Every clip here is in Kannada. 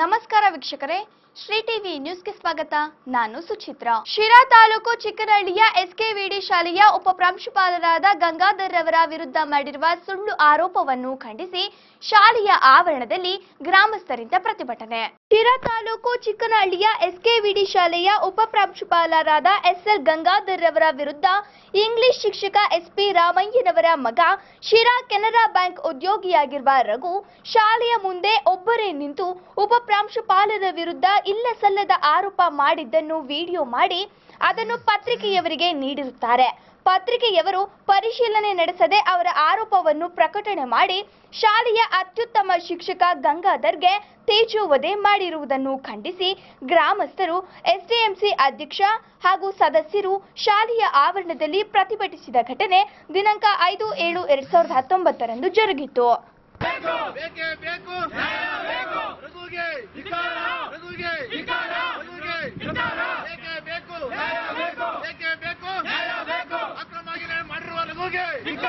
ನಮಸ್ಕಾರ ವೀಕ್ಷಕರೇ ಶ್ರೀ ಟಿವಿ ನ್ಯೂಸ್ಗೆ ಸ್ವಾಗತ ನಾನು ಸುಚಿತ್ರ ಶಿರಾ ತಾಲೂಕು ಚಿಕ್ಕನಹಳ್ಳಿಯ ಎಸ್ಕೆವಿಡಿ ಶಾಲೆಯ ಉಪ ಪ್ರಾಂಶುಪಾಲರಾದ ಗಂಗಾಧರ್ ರವರ ವಿರುದ್ಧ ಮಾಡಿರುವ ಸುಳ್ಳು ಆರೋಪವನ್ನು ಖಂಡಿಸಿ ಶಾಲೆಯ ಆವರಣದಲ್ಲಿ ಗ್ರಾಮಸ್ಥರಿಂದ ಪ್ರತಿಭಟನೆ ಶಿರಾ ತಾಲೂಕು ಚಿಕ್ಕನಹಳ್ಳಿಯ ಎಸ್ಕೆವಿಡಿ ಶಾಲೆಯ ಉಪ ಪ್ರಾಂಶುಪಾಲರಾದ ಎಸ್ಎಲ್ ಗಂಗಾಧರ್ ರವರ ವಿರುದ್ಧ ಇಂಗ್ಲಿಷ್ ಶಿಕ್ಷಕ ಎಸ್ಪಿ ರಾಮಯ್ಯನವರ ಮಗ ಶಿರಾ ಕೆನರಾ ಬ್ಯಾಂಕ್ ಉದ್ಯೋಗಿಯಾಗಿರುವ ರಘು ಶಾಲೆಯ ಮುಂದೆ ಒಬ್ಬರೇ ನಿಂತು ಉಪ ಪ್ರಾಂಶುಪಾಲರ ವಿರುದ್ಧ ಇಲ್ಲ ಸಲ್ಲದ ಆರೋಪ ಮಾಡಿದ್ದನ್ನು ವಿಡಿಯೋ ಮಾಡಿ ಅದನ್ನು ಪತ್ರಿಕೆಯವರಿಗೆ ನೀಡಿರುತ್ತಾರೆ ಪತ್ರಿಕೆಯವರು ಪರಿಶೀಲನೆ ನಡೆಸದೆ ಅವರ ಆರೋಪವನ್ನು ಪ್ರಕಟಣೆ ಮಾಡಿ ಶಾಲೆಯ ಅತ್ಯುತ್ತಮ ಶಿಕ್ಷಕ ಗಂಗಾಧರ್ಗೆ ತೇಜೋವಧೆ ಮಾಡಿರುವುದನ್ನು ಖಂಡಿಸಿ ಗ್ರಾಮಸ್ಥರು ಎಸ್ಡಿಎಂಸಿ ಅಧ್ಯಕ್ಷ ಹಾಗೂ ಸದಸ್ಯರು ಶಾಲೆಯ ಆವರಣದಲ್ಲಿ ಪ್ರತಿಭಟಿಸಿದ ಘಟನೆ ದಿನಾಂಕ ಐದು ಏಳು ಎರಡ್ ಸಾವಿರದ ಹತ್ತೊಂಬತ್ತರಂದು ಜರುಗಿತು ಬೇಕೇ ಬೇಕು ರಘುಗೆ ರಘುಗೆ ರಘುಗೆ ಬೇಕೇ ಬೇಕು ಬೇಕೇ ಬೇಕು ಅಕ್ರಮವಾಗಿ ಮಾಡಿರುವ ರಘುಗೆ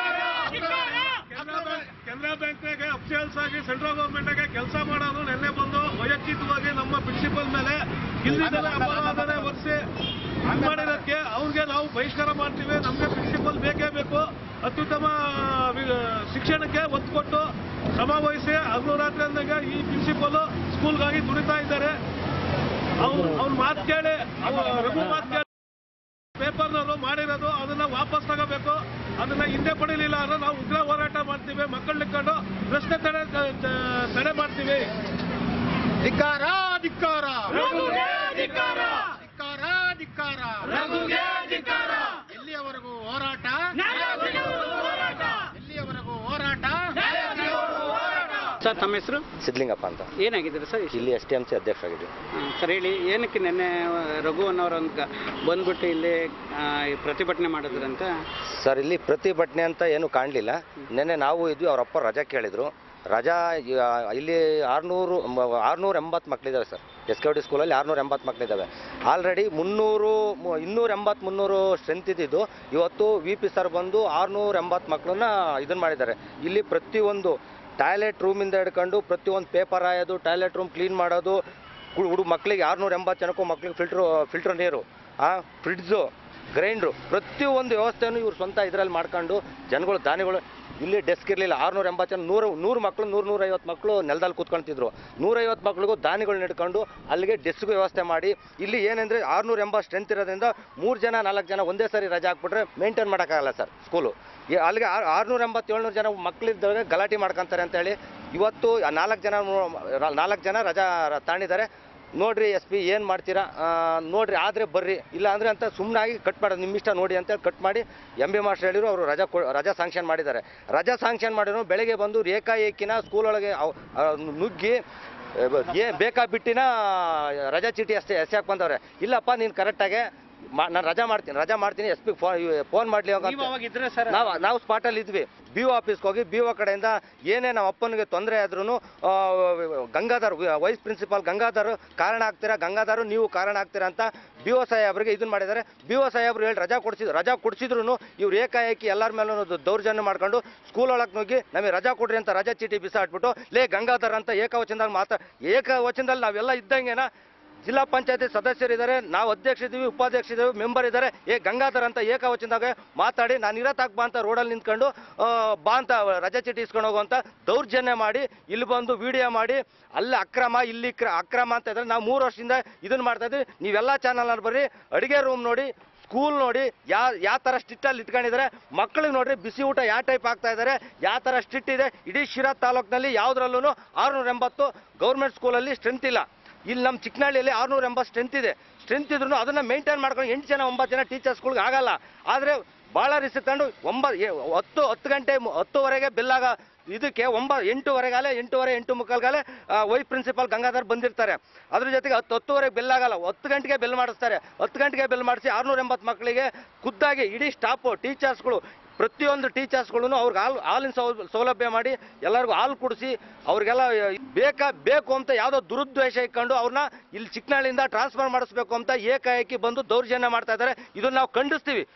ಕೆನರಾ ಬ್ಯಾಂಕ್ನಾಗೆ ಅಫಿಷಿಯಲ್ಸ್ ಆಗಿ ಸೆಂಟ್ರಲ್ ಗೌರ್ಮೆಂಟ್ಗೆ ಕೆಲಸ ಮಾಡೋದು ನಿನ್ನೆ ಬಂದು ವೈಯಕ್ತಿಕವಾಗಿ ನಮ್ಮ ಪ್ರಿನ್ಸಿಪಲ್ ಮೇಲೆ ಇಲ್ಲಿದ್ದಾರೆ ಅಪರಾಧನೆ ಒರೆಸಿ ಹಂಗ್ ಮಾಡಿರೋದಕ್ಕೆ ಅವ್ರಿಗೆ ನಾವು ಬಹಿಷ್ಕಾರ ಮಾಡ್ತೀವಿ ನಮಗೆ ಪ್ರಿನ್ಸಿಪಲ್ ಬೇಕೇ ಬೇಕು ಅತ್ಯುತ್ತಮ ವಿ- ಶಿಕ್ಷಣಕ್ಕೆ ಒತ್ತು ಕೊಟ್ಟು ಶ್ರಮ ವಹಿಸಿ ಹಗಲು ರಾತ್ರಿ ಅಂದಾಗ ಈ ಪ್ರಿನ್ಸಿಪಲ್ ಸ್ಕೂಲ್ಗಾಗಿ ದುಡಿತಾ ಇದ್ದಾರೆ ಅವ್ನು ಅವ್ನ ಮಾತು ಕೇಳಿ ಅವ್ನು ರಘು ಮಾತು ಕೇಳಿ ಪೇಪರ್ನವರು ಮಾಡಿರೋದು ಅದನ್ನ ವಾಪಸ್ ತಗೋಬೇಕು ಅದನ್ನ ಹಿಂದೆ ಪಡಿಲಿಲ್ಲ ಅಂದ್ರೆ ನಾವು ಉಗ್ರ ಹೋರಾಟ ಮಾಡ್ತೀವಿ ಮಕ್ಕಳನ್ನ ಇಟ್ಕೊಂಡು ಪ್ರಶ್ನೆ ತಡೆ ತಡೆ ಮಾಡ್ತೀವಿ ಧಿಕ್ಕಾರ ಧಿಕ್ಕಾರ ಧಿಕ್ಕಾರ ಧಿಕ್ಕಾರ ಎಲ್ಲಿಯವರೆಗೂ ಹೋರಾಟ ಎಲ್ಲಿಯವರೆಗೂ ಹೋರಾಟ ಸರ್ ತಮ್ಮ ಹೆಸರು ಸಿದ್ಲಿಂಗಪ್ಪ ಅಂತ ಏನಾಗಿದ್ದೀರಿ ಸರ್ ಇಲ್ಲಿ ಎಸ್ ಟಿ ಎಂ ಸಿ ಅಧ್ಯಕ್ಷರಾಗಿದ್ವಿ ಹ್ಮ್, ಸರ್ ಹೇಳಿ ಏನಕ್ಕೆ ನಿನ್ನೆ ರಘು ಅನ್ನೋರು ಅಂತ ಬಂದ್ಬಿಟ್ಟು ಇಲ್ಲಿ ಆ, ಈ ಪ್ರತಿಭಟನೆ ಮಾಡಿದ್ರಂತ ಸರ್ ಇಲ್ಲಿ ಪ್ರತಿಭಟನೆ ಅಂತ ಏನು ಕಾಣಲಿಲ್ಲ ನಿನ್ನೆ ನಾವು ಇದ್ವಿ ಅವರಪ್ಪ ರಜಾ ಕೇಳಿದ್ರು ರಜಾ ಆ, ಇಲ್ಲಿ ಆರುನೂರು ಆರುನೂರ ಎಂಬತ್ತು ಮಕ್ಕಳಿದ್ದಾವೆ ಸರ್ ಎಸ್ ಕೆ ಡಿ ಸ್ಕೂಲಲ್ಲಿ ಆರುನೂರ ಎಂಬತ್ತು ಮಕ್ಕಳಿದ್ದಾವೆ ಆಲ್ರೆಡಿ ಮುನ್ನೂರು ಮು- ಇನ್ನೂರ ಎಂಬತ್ತು ಮುನ್ನೂರು ಸ್ಟ್ರೆಂತ್ ಇದ್ದಿದ್ದು ಇವತ್ತು ವಿ ಪಿ ಸರ್ ಬಂದು ಆರುನೂರ ಎಂಬತ್ತು ಮಕ್ಕಳನ್ನ ಇದನ್ನು ಮಾಡಿದ್ದಾರೆ ಇಲ್ಲಿ ಪ್ರತಿಯೊಂದು ಟಾಯ್ಲೆಟ್ ರೂಮಿಂದ ಹಿಡ್ಕೊಂಡು ಪ್ರತಿಯೊಂದು ಪೇಪರ್ ಆಯೋದು ಟಾಯ್ಲೆಟ್ ರೂಮ್ ಕ್ಲೀನ್ ಮಾಡೋದು ಕು- ಹುಡುಗ ಮಕ್ಕಳಿಗೆ ಆರುನೂರ ಎಂಬತ್ತು ಜನಕ್ಕೂ ಮಕ್ಕಳಿಗೆ ಫಿಲ್ಟ್ರು ಫಿಲ್ಟರ್ ನೀರು ಆ ಫ್ರಿಡ್ಜು ಗ್ರೈಂಡ್ರು ಪ್ರತಿಯೊಂದು ವ್ಯವಸ್ಥೆಯನ್ನು ಇವ್ರು ಸ್ವಂತ ಇದರಲ್ಲಿ ಮಾಡ್ಕೊಂಡು ಜನಗಳು ದಾನಿಗಳು ಇಲ್ಲಿ ಡೆಸ್ಕ್ ಇರಲಿಲ್ಲ ಆರುನೂರ ಎಂಬತ್ತು ಜನ ನೂರು ನೂರು ಮಕ್ಕಳು ನೂರು ನೂರೈವತ್ತು ಮಕ್ಕಳು ನೆಲದಲ್ಲಿ ಕೂತ್ಕೊಳ್ತಿದ್ರು ನೂರೈವತ್ತು ಮಕ್ಕಳಿಗೂ ದಾನಿಗಳನ್ನ ಹಿಡ್ಕೊಂಡು ಅಲ್ಲಿಗೆ ಡೆಸ್ಕ್ ವ್ಯವಸ್ಥೆ ಮಾಡಿ ಇಲ್ಲಿ ಏನಂದರೆ ಆರುನೂರ ಎಂಬತ್ತು ಸ್ಟ್ರೆಂತ್ ಇರೋದ್ರಿಂದ ಮೂರು ಜನ ನಾಲ್ಕು ಜನ ಒಂದೇ ಸರಿ ರಜೆ ಹಾಕ್ಬಿಟ್ರೆ ಮೇಂಟೈನ್ ಮಾಡೋಕ್ಕಾಗಲ್ಲ ಸರ್ ಸ್ಕೂಲು ಈ ಅಲ್ಲಿಗೆ ಆರು ಆರುನೂರ ಎಂಬತ್ತು ಏಳ್ನೂರು ಜನ ಮಕ್ಕಳಿದ್ದಾಗ ಗಲಾಟೆ ಮಾಡ್ಕೊಂತಾರೆ ಅಂತೇಳಿ ಇವತ್ತು ಆ ನಾಲ್ಕು ಜನ ನಾಲ್ಕು ಜನ ರಜಾ ತಾಣಿದ್ದಾರೆ ನೋಡ್ರಿ ಎಸ್ ಪಿ ಏನು ಮಾಡ್ತೀರಾ ಆ, ನೋಡ್ರಿ ಆದರೆ ಬರ್ರಿ ಇಲ್ಲ ಅಂದರೆ ಅಂತ ಸುಮ್ಮನಾಗಿ ಕಟ್ ಮಾಡೋದು ನಿಮ್ಮ ಇಷ್ಟ ನೋಡಿ ಅಂತೇಳಿ ಕಟ್ ಮಾಡಿ ಎಂ ಬಿ ಮಾಸ್ಟರ್ ಹೇಳಿದ್ರು ಅವರು ರಜಾ ಕೊ ರಜಾ ಸಾಂಕ್ಷನ್ ಮಾಡಿದ್ದಾರೆ ರಜಾ ಸಾಂಕ್ಷನ್ ಮಾಡಿದ್ರು ಬೆಳಗ್ಗೆ ಬಂದು ಏಕಾಏಕಿನ ಸ್ಕೂಲ್ ಒಳಗೆ ಅವ್- ಆ, ನುಗ್ಗಿ ಏ ಬೇಕಾ ಬಿಟ್ಟಿನ ರಜಾ ಚೀಟಿ ಅಷ್ಟೇ ಎಸ್ ಯಾಕೆ ಬಂದವ್ರೆ ಇಲ್ಲಪ್ಪ ನೀನು ಕರೆಕ್ಟಾಗೆ ಮಾ ನಾನು ರಜಾ ಮಾಡ್ತೀನಿ ರಜಾ ಮಾಡ್ತೀನಿ ಎಸ್ ಪಿ ಫೋನ್ ಫೋನ್ ಮಾಡಲಿ ನೀವು ಹೋಗ ಅವಾಗ ಇದ್ರೆ ಸರ್ ನಾವು ನಾವು ಸ್ಪಾಟಲ್ಲಿ ಇದ್ವಿ ಬಿ ಒ ಆಫೀಸ್ಗೆ ಹೋಗಿ ಬಿ ಒ ಕಡೆಯಿಂದ ಏನೇ ನಮ್ಮ ಅಪ್ಪನಿಗೆ ತೊಂದರೆ ಆದ್ರೂ ಗಂಗಾಧರ್ ವೈಸ್ ಪ್ರಿನ್ಸಿಪಾಲ್ ಗಂಗಾಧರ್ ಕಾರಣ ಆಗ್ತೀರಾ ಗಂಗಾಧರ್ ನೀವು ಕಾರಣ ಆಗ್ತೀರಾ ಅಂತ ಬಿ ಒ ಸಾಹೇಬ್ರಿಗೆ ಇದನ್ನ ಮಾಡಿದ್ದಾರೆ ಬಿ ಒ ಸಾಹೇಬ್ರು ಹೇಳಿ ರಜಾ ಕೊಡಿಸಿದ್ರು ರಜಾ ಕೊಡಿಸಿದ್ರು ಇವ್ರು ಏಕಾಏಕಿ ಎಲ್ಲರ ಮೇಲೂ ದೌರ್ಜನ್ಯ ಮಾಡ್ಕೊಂಡು ಸ್ಕೂಲ್ ಒಳಗೆ ನುಗ್ಗಿ ನಮಗೆ ರಜಾ ಕೊಡ್ರಿ ಅಂತ ರಜಾ ಚೀಟಿ ಬಿಸಾಡ್ಬಿಟ್ಟು ಲೇ ಗಂಗಾಧರ್ ಅಂತ ಏಕವಚನದಲ್ಲಿ ಮಾತಾ ಏಕವಚನದಲ್ಲಿ ನಾವೆಲ್ಲ ಇದ್ದಂಗೆನ ಜಿಲ್ಲಾ ಪಂಚಾಯತಿ ಸದಸ್ಯರಿದ್ದಾರೆ ನಾವು ಅಧ್ಯಕ್ಷ ಇದ್ದೀವಿ ಉಪಾಧ್ಯಕ್ಷ ಇದ್ದೀವಿ ಮೆಂಬರ್ ಇದ್ದಾರೆ ಏ ಗಂಗಾಧರ್ ಅಂತ ಏಕವಚನದಾಗ ಮಾತಾಡಿ ನಾನು ಇರತ್ತಾಕ್ ಬಾ ಅಂತ ರೋಡಲ್ಲಿ ನಿಂತ್ಕೊಂಡು ಆ, ಬಾ ಅಂತ ರಜೆ ಚೀಟಿ ಇಸ್ಕೊಂಡು ಹೋಗು ಅಂತ ದೌರ್ಜನ್ಯ ಮಾಡಿ ಇಲ್ಲಿ ಬಂದು ವಿಡಿಯೋ ಮಾಡಿ ಅಲ್ಲಿ ಅಕ್ರಮ ಇಲ್ಲಿ ಕ್ರ- ಅಕ್ರಮ ಅಂತ ಇದ್ದಾರೆ ನಾವು ಮೂರು ವರ್ಷದಿಂದ ಇದನ್ನ ಮಾಡ್ತಾ ಇದ್ವಿ ನೀವೆಲ್ಲ ಚಾನಲ್ ಬರ್ರಿ ಅಡುಗೆ ರೂಮ್ ನೋಡಿ ಸ್ಕೂಲ್ ನೋಡಿ ಯಾ ಯಾವ ಥರ ಸ್ಟಿಟ್ಟಲ್ಲಿ ಇಟ್ಕೊಂಡಿದ್ದಾರೆ ಮಕ್ಕಳಿಗೆ ನೋಡ್ರಿ ಬಿಸಿ ಊಟ ಯಾವ ಟೈಪ್ ಆಗ್ತಾ ಇದ್ದಾರೆ ಯಾವ ಥರ ಸ್ಟಿಟ್ ಇದೆ ಇಡೀ ಶಿರಾ ತಾಲೂಕಿನಲ್ಲಿ ಯಾವುದ್ರಲ್ಲೂ ಆರುನೂರ ಎಂಬತ್ತು ಗೌರ್ಮೆಂಟ್ ಸ್ಕೂಲಲ್ಲಿ ಸ್ಟ್ರೆಂತ್ ಇಲ್ಲ ಇಲ್ಲಿ ನಮ್ಮ ಚಿಕ್ಕನಹಳ್ಳಿಯಲ್ಲಿ ಆರುನೂರ ಎಂಬತ್ತು ಸ್ಟ್ರೆಂತ್ ಇದೆ ಸ್ಟ್ರೆಂತ್ ಇದ್ರೂ ಅದನ್ನ ಮೇಂಟೈನ್ ಮಾಡ್ಕೊಂಡು ಎಂಟು ಜನ ಒಂಬತ್ತು ಜನ ಟೀಚರ್ಸ್ಗಳಿಗೆ ಆಗಲ್ಲ ಆದರೆ ಭಾಳ ರಿಸ್ಕ್ ತಗೊಂಡು ಒಂಬತ್ತು ಏ- ಹತ್ತು ಹತ್ತು ಗಂಟೆ ಮು- ಹತ್ತುವರೆಗೆ ಬೆಲ್ಲಾಗ ಇದಕ್ಕೆ ಒಂಬ ಎಂಟೂವರೆಗಾಲೆ ಎಂಟೂವರೆ ಎಂಟು ಮುಕ್ಕಾಲ್ಗಾಲೆ ವೈಸ್ ಪ್ರಿನ್ಸಿಪಾಲ್ ಗಂಗಾಧರ್ ಬಂದಿರ್ತಾರೆ ಅದ್ರ ಜೊತೆಗೆ ಹತ್ತು ಹತ್ತುವರೆಗೆ ಬೆಲ್ ಆಗಲ್ಲ ಹತ್ತು ಗಂಟೆಗೆ ಬೆಲ್ ಮಾಡಿಸ್ತಾರೆ ಹತ್ತು ಗಂಟೆಗೆ ಬೆಲ್ ಮಾಡಿಸಿ ಆರುನೂರ ಎಂಬತ್ತು ಮಕ್ಕಳಿಗೆ ಖುದ್ದಾಗಿ ಇಡೀ ಸ್ಟಾಫು ಟೀಚರ್ಸ್ಗಳು ಪ್ರತಿಯೊಂದು ಟೀಚರ್ಸ್ಗಳು ಅವ್ರಿಗೆ ಹಾಲು ಹಾಲಿನ ಸೌ- ಸೌಲಭ್ಯ ಮಾಡಿ ಎಲ್ಲರಿಗೂ ಹಾಲು ಕುಡಿಸಿ ಅವ್ರಿಗೆಲ್ಲ ಬೇಕಾ ಬೇಕು ಅಂತ ಯಾವುದೋ ದುರುದ್ದೇಶ ಇಟ್ಕೊಂಡು ಅವ್ರನ್ನ ಇಲ್ಲಿ ಚಿಕ್ಕನಹಳ್ಳಿಯಿಂದ ಟ್ರಾನ್ಸ್ಫರ್ ಮಾಡಿಸ್ಬೇಕು ಅಂತ ಏಕಾಏಕಿ ಬಂದು ದೌರ್ಜನ್ಯ ಮಾಡ್ತಾ ಇದ್ದಾರೆ ಇದನ್ನ ನಾವು ಖಂಡಿಸ್ತೀವಿ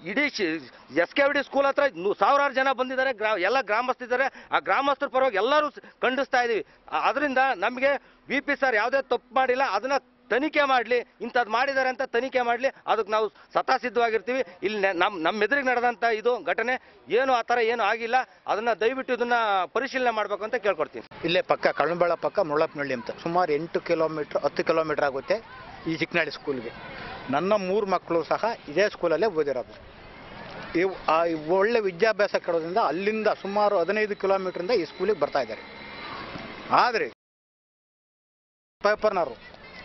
ಇಡೀ ಎಸ್ ಕೆ ಡಿ ಸ್ಕೂಲ್ ಹತ್ರ ನು- ಸಾವಿರಾರು ಜನ ಬಂದಿದ್ದಾರೆ ಗ್ರಾ ಎಲ್ಲ ಗ್ರಾಮಸ್ಥರಿದ್ದಾರೆ ಆ ಗ್ರಾಮಸ್ಥರ ಪರವಾಗಿ ಎಲ್ಲರೂ ಸ್- ಖಂಡಿಸ್ತಾ ಇದೀವಿ ಅದರಿಂದ ನಮಗೆ ವಿ ಪಿ ಸರ್ ಯಾವುದೇ ತಪ್ಪು ಮಾಡಿಲ್ಲ ಅದನ್ನ ತನಿಖೆ ಮಾಡಲಿ ಇಂಥದ್ದು ಮಾಡಿದ್ದಾರೆ ಅಂತ ತನಿಖೆ ಮಾಡಲಿ ಅದಕ್ಕೆ ನಾವು ಸತಾ ಸಿದ್ಧವಾಗಿರ್ತೀವಿ ಇಲ್ಲಿ ನೆ- ನಮ್ಮ ನಮ್ಮ ಎದುರಿಗೆ ನಡೆದಂಥ ಇದು ಘಟನೆ ಏನು ಆ ಥರ ಏನು ಆಗಿಲ್ಲ ಅದನ್ನ ದಯವಿಟ್ಟು ಇದನ್ನ ಪರಿಶೀಲನೆ ಮಾಡಬೇಕು ಅಂತ ಕೇಳ್ಕೊಡ್ತೀನಿ ಇಲ್ಲೇ ಪಕ್ಕ ಕಳಂಬೆಳ ಪಕ್ಕ ಮುಳ್ಳಪ್ಪನಹಳ್ಳಿ ಅಂತ ಸುಮಾರು ಎಂಟು ಕಿಲೋಮೀಟ್ರ್ ಹತ್ತು ಕಿಲೋಮೀಟ್ರ್ ಆಗುತ್ತೆ ಈ ಚಿಕ್ಕನಹಳ್ಳಿ ಸ್ಕೂಲ್ಗೆ ನನ್ನ ಮೂರು ಮಕ್ಕಳು ಸಹ ಇದೇ ಸ್ಕೂಲಲ್ಲೇ ಓದಿರೋದು ಇವು ಆ ಇವ್ ಒಳ್ಳೆ ವಿದ್ಯಾಭ್ಯಾಸ ಕೊಡೋದ್ರಿಂದ ಅಲ್ಲಿಂದ ಸುಮಾರು ಹದಿನೈದು ಕಿಲೋಮೀಟ್ರಿಂದ ಈ ಸ್ಕೂಲಿಗೆ ಬರ್ತಾ ಇದ್ದಾರೆ ಆದರೆ ಪೇಪರ್ನವರು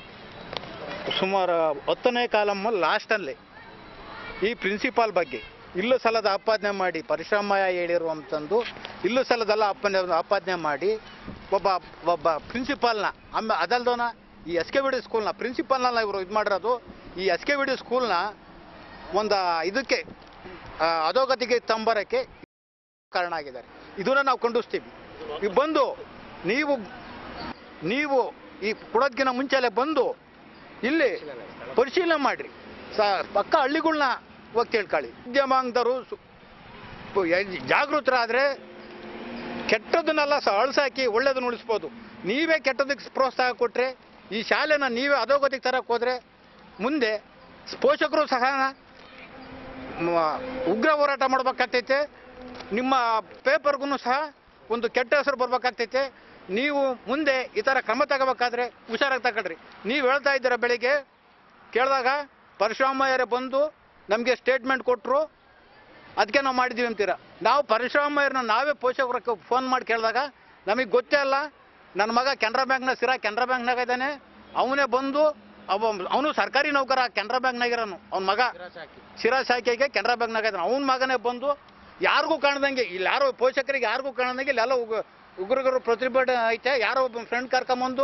ಸುಮಾರು ಹತ್ತನೇ ಕಾಲಮ್ಮಲ್ಲಿ ಲಾಸ್ಟಲ್ಲಿ ಈ ಪ್ರಿನ್ಸಿಪಾಲ್ ಬಗ್ಗೆ ಇಲ್ಲು ಸಲದ ಆಪಾದನೆ ಮಾಡಿ ಪರಿಶ್ರಮಯ ಹೇಳಿರುವಂಥದ್ದು ಇಲ್ಲು ಸಲದೆಲ್ಲ ಅಪ್ಪನೆ ಆಪಾದನೆ ಮಾಡಿ ಒಬ್ಬ ಒಬ್ಬ ಪ್ರಿನ್ಸಿಪಾಲ್ನ ಆಮೇಲೆ ಅದಲ್ದೋನ ಈ ಎಸ್ ಕೆ ವಿ ಡಿ ಸ್ಕೂಲ್ನ ಪ್ರಿನ್ಸಿಪಾಲ್ನ ಇವರು ಇದು ಮಾಡಿರೋದು ಈ ಎಸ್ ಕೆ ವಿ ಡಿ ಸ್ಕೂಲ್ನ ಒಂದು ಇದಕ್ಕೆ ಆ, ಅಧೋಗತಿಗೆ ತಂಬರಕ್ಕೆ ಕಾರಣ ಆಗಿದ್ದಾರೆ ಇದನ್ನ ನಾವು ಖಂಡಿಸ್ತೀವಿ ಈಗ ಬಂದು ನೀವು ನೀವು ಈ ಕೊಡೋದಕ್ಕಿಂತ ಮುಂಚೆಲೆ ಬಂದು ಇಲ್ಲಿ ಪರಿಶೀಲನೆ ಮಾಡ್ರಿ ಸ ಪಕ್ಕ ಹಳ್ಳಿಗಳ್ನ ಹೋಗಿ ತಿಳ್ಕೊಳ್ಳಿ ವಿದ್ಯಮಾನದವರು ಜಾಗೃತರಾದರೆ ಕೆಟ್ಟದನ್ನೆಲ್ಲ ಸಹ ಅಳಿಸಾಕಿ ಒಳ್ಳೇದನ್ನ ಉಳಿಸ್ಬೋದು ನೀವೇ ಕೆಟ್ಟದಕ್ಕೆ ಪ್ರೋತ್ಸಾಹ ಕೊಟ್ಟರೆ ಈ ಶಾಲೆನ ನೀವೇ ಅಧೋಗತಿಗೆ ತರಕ್ಕೆ ಹೋದರೆ ಮುಂದೆ ಪೋಷಕರು ಸಹ ಮ- ಉಗ್ರ ಹೋರಾಟ ಮಾಡ್ಬೇಕಾಗ್ತೈತೆ ನಿಮ್ಮ ಪೇಪರ್ಗೂ ಸಹ ಒಂದು ಕೆಟ್ಟ ಹೆಸರು ಬರ್ಬೇಕಾಗ್ತೈತೆ ನೀವು ಮುಂದೆ ಈ ಥರ ಕ್ರಮ ತಗೋಬೇಕಾದ್ರೆ ಹುಷಾರಾಗಿ ತಗೊಳ್ರಿ ನೀವು ಹೇಳ್ತಾ ಇದ್ದೀರ ಬೆಳಿಗ್ಗೆ ಕೇಳಿದಾಗ ಪರಶುರಾಮಯ್ಯರೇ ಬಂದು ನಮಗೆ ಸ್ಟೇಟ್ಮೆಂಟ್ ಕೊಟ್ಟರು ಅದಕ್ಕೆ ನಾವು ಮಾಡಿದ್ದೀವಿ ಅಂತೀರ ನಾವು ಪರಶುರಾಮಯ್ಯರನ್ನ ನಾವೇ ಪೋಷಕರಿಗೆ ಫೋನ್ ಮಾಡಿ ಕೇಳಿದಾಗ ನಮಗೆ ಗೊತ್ತೇ ಅಲ್ಲ ನನ್ನ ಮಗ ಕೆನರಾ ಬ್ಯಾಂಕ್ನ ಸಿರಾ ಕೆನರಾ ಬ್ಯಾಂಕ್ನಾಗ ಇದ್ದಾನೆ ಅವನೇ ಬಂದು ಅವ ಅವನು ಸರ್ಕಾರಿ ನೌಕರ ಕೆನರಾ ಬ್ಯಾಂಕ್ನಾಗ ಇರೋನು ಅವ್ನ ಮಗ ಶಿರಾ ಶಾಖೆಗೆ ಕೆನರಾ ಬ್ಯಾಂಕ್ನಾಗ ಇದ್ದಾನೆ ಅವನ ಮಗನೇ ಬಂದು ಯಾರಿಗೂ ಕಾಣ್ದಂಗೆ ಇಲ್ಲಿ ಯಾರೋ ಪೋಷಕರಿಗೆ ಯಾರಿಗೂ ಕಾಣ್ದಂಗೆ ಇಲ್ಲೆಲ್ಲ ಉಗ ಉಗ್ರಗರು ಪ್ರತಿಭಟನೆ ಐತೆ ಯಾರೋ ಒಬ್ಬ ಫ್ರೆಂಡ್ ಕರ್ಕೊಂಬಂದು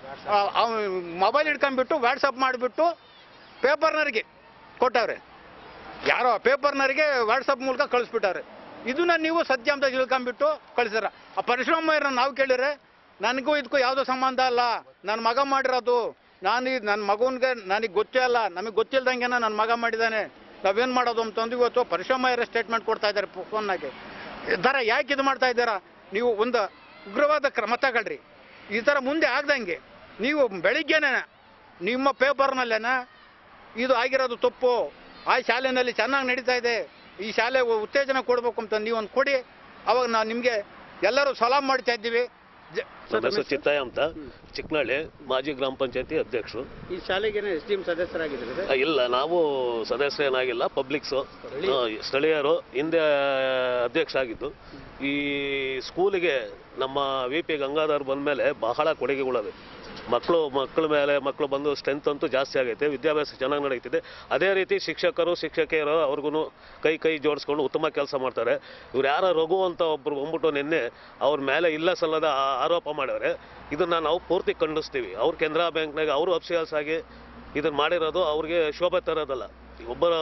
ಮೊಬೈಲ್ ಹಿಡ್ಕೊಂಡ್ಬಿಟ್ಟು ವಾಟ್ಸಪ್ ಮಾಡಿಬಿಟ್ಟು ಪೇಪರ್ನರಿಗೆ ಕೊಟ್ಟವ್ರೆ ಯಾರೋ ಪೇಪರ್ನರಿಗೆ ವಾಟ್ಸಪ್ ಮೂಲಕ ಕಳಿಸ್ಬಿಟ್ಟವ್ರೆ ಇದನ್ನ ನೀವು ಸತ್ಯ ಅಂತ ತಿಳ್ಕೊಂಬಿಟ್ಟು ಕಳಿಸ್ಯಾರ ಆ ಪರಶುರಾಮಯ್ಯರನ್ನ ನಾವು ಕೇಳಿದ್ರೆ ನನಗೂ ಇದಕ್ಕೂ ಯಾವುದೋ ಸಂಬಂಧ ಅಲ್ಲ ನನ್ನ ಮಗ ಮಾಡಿರೋದು ನಾನು ಈ- ನನ್ನ ಮಗನಿಗೆ ನನಗೆ ಗೊತ್ತೇ ಅಲ್ಲ ನಮಗೆ ಗೊತ್ತಿಲ್ದಂಗೆನ ನನ್ನ ಮಗ ಮಾಡಿದ್ದಾನೆ ನಾವೇನು ಮಾಡೋದು ಅಂತಂದು ಇವತ್ತು ಪರಶುರಾಮಯ್ಯರ ಸ್ಟೇಟ್ಮೆಂಟ್ ಕೊಡ್ತಾ ಇದ್ದಾರೆ ಫೋನ್ನಾಗೆ ಈ ಥರ ಯಾಕೆ ಇದು ಮಾಡ್ತಾ ಇದ್ದೀರಾ ನೀವು ಒಂದು ಉಗ್ರವಾದ ಕ್ರಮ ತಗೊಳ್ರಿ ಈ ಥರ ಮುಂದೆ ಆಗ್ದಂಗೆ ನೀವು ಬೆಳಿಗ್ಗೆನೇ ನಿಮ್ಮ ಪೇಪರ್ನಲ್ಲೇನ ಇದು ಆಗಿರೋದು ತಪ್ಪು ಆ ಶಾಲೆಯಲ್ಲಿ ಚೆನ್ನಾಗಿ ನಡೀತಾ ಇದೆ ಈ ಶಾಲೆ ಉತ್ತೇಜನ ಕೊಡಬೇಕು ಅಂತ ನೀವು ಒಂದು ಕೊಡಿ ಅವಾಗ ನಾವು ನಿಮಗೆ ಎಲ್ಲರೂ ಸಲಾಮ್ ಮಾಡ್ತಾ ಇದ್ದೀವಿ ಜ- ನನ್ನ ಹೆಸರು ಚಿತ್ತಯ್ಯ ಅಂತ ಚಿಕ್ಕನಹಳ್ಳಿ ಮಾಜಿ ಗ್ರಾಮ ಪಂಚಾಯತಿ ಅಧ್ಯಕ್ಷರು ಈ ಶಾಲೆಗೆ ಎಸ್ ಡಿ ಎಂ ಸದಸ್ಯರಾಗಿದ್ದಾರೆ ಆ, ಇಲ್ಲ ನಾವು ಸದಸ್ಯರೇನಾಗಿಲ್ಲ ಪಬ್ಲಿಕ್ಸು ಸ್ಥಳೀಯರು ಹಿಂದೆ ಅಧ್ಯಕ್ಷ ಆಗಿದ್ದು ಈ ಸ್ಕೂಲಿಗೆ ನಮ್ಮ ವಿ ಪಿ ಗಂಗಾಧರ್ ಬಂದಮೇಲೆ ಬಹಳ ಕೊಡುಗೆಗಳಿವೆ ಮಕ್ಕಳು ಮಕ್ಕಳ ಮೇಲೆ ಮಕ್ಕಳು ಬಂದು ಸ್ಟ್ರೆಂತ್ ಅಂತೂ ಜಾಸ್ತಿ ಆಗೈತೆ ವಿದ್ಯಾಭ್ಯಾಸ ಚೆನ್ನಾಗಿ ನಡೀತಿದೆ ಅದೇ ರೀತಿ ಶಿಕ್ಷಕರು ಶಿಕ್ಷಕಿಯರು ಅವ್ರಿಗೂ ಕೈ ಕೈ ಜೋಡಿಸ್ಕೊಂಡು ಉತ್ತಮ ಕೆಲಸ ಮಾಡ್ತಾರೆ ಇವ್ರು ಯಾರ ರಘು ಅಂತ ಒಬ್ಬರು ಬಂದ್ಬಿಟ್ಟು ನಿನ್ನೆ ಅವ್ರ ಮೇಲೆ ಇಲ್ಲ ಸಲ್ಲದ ಆ- ಆರೋಪ ಮಾಡವ್ರೆ ಇದನ್ನ ನಾವು ಪೂರ್ತಿ ಖಂಡಿಸ್ತೀವಿ ಅವ್ರು ಕೆನರಾ ಬ್ಯಾಂಕ್ನಾಗ ಅವರು ಅಫ್ಸಿಯಲ್ಸ್ ಆಗಿ ಇದನ್ನ ಮಾಡಿರೋದು ಅವ್ರಿಗೆ ಶೋಭೆ ತರೋದಲ್ಲ ಒಬ್ಬರ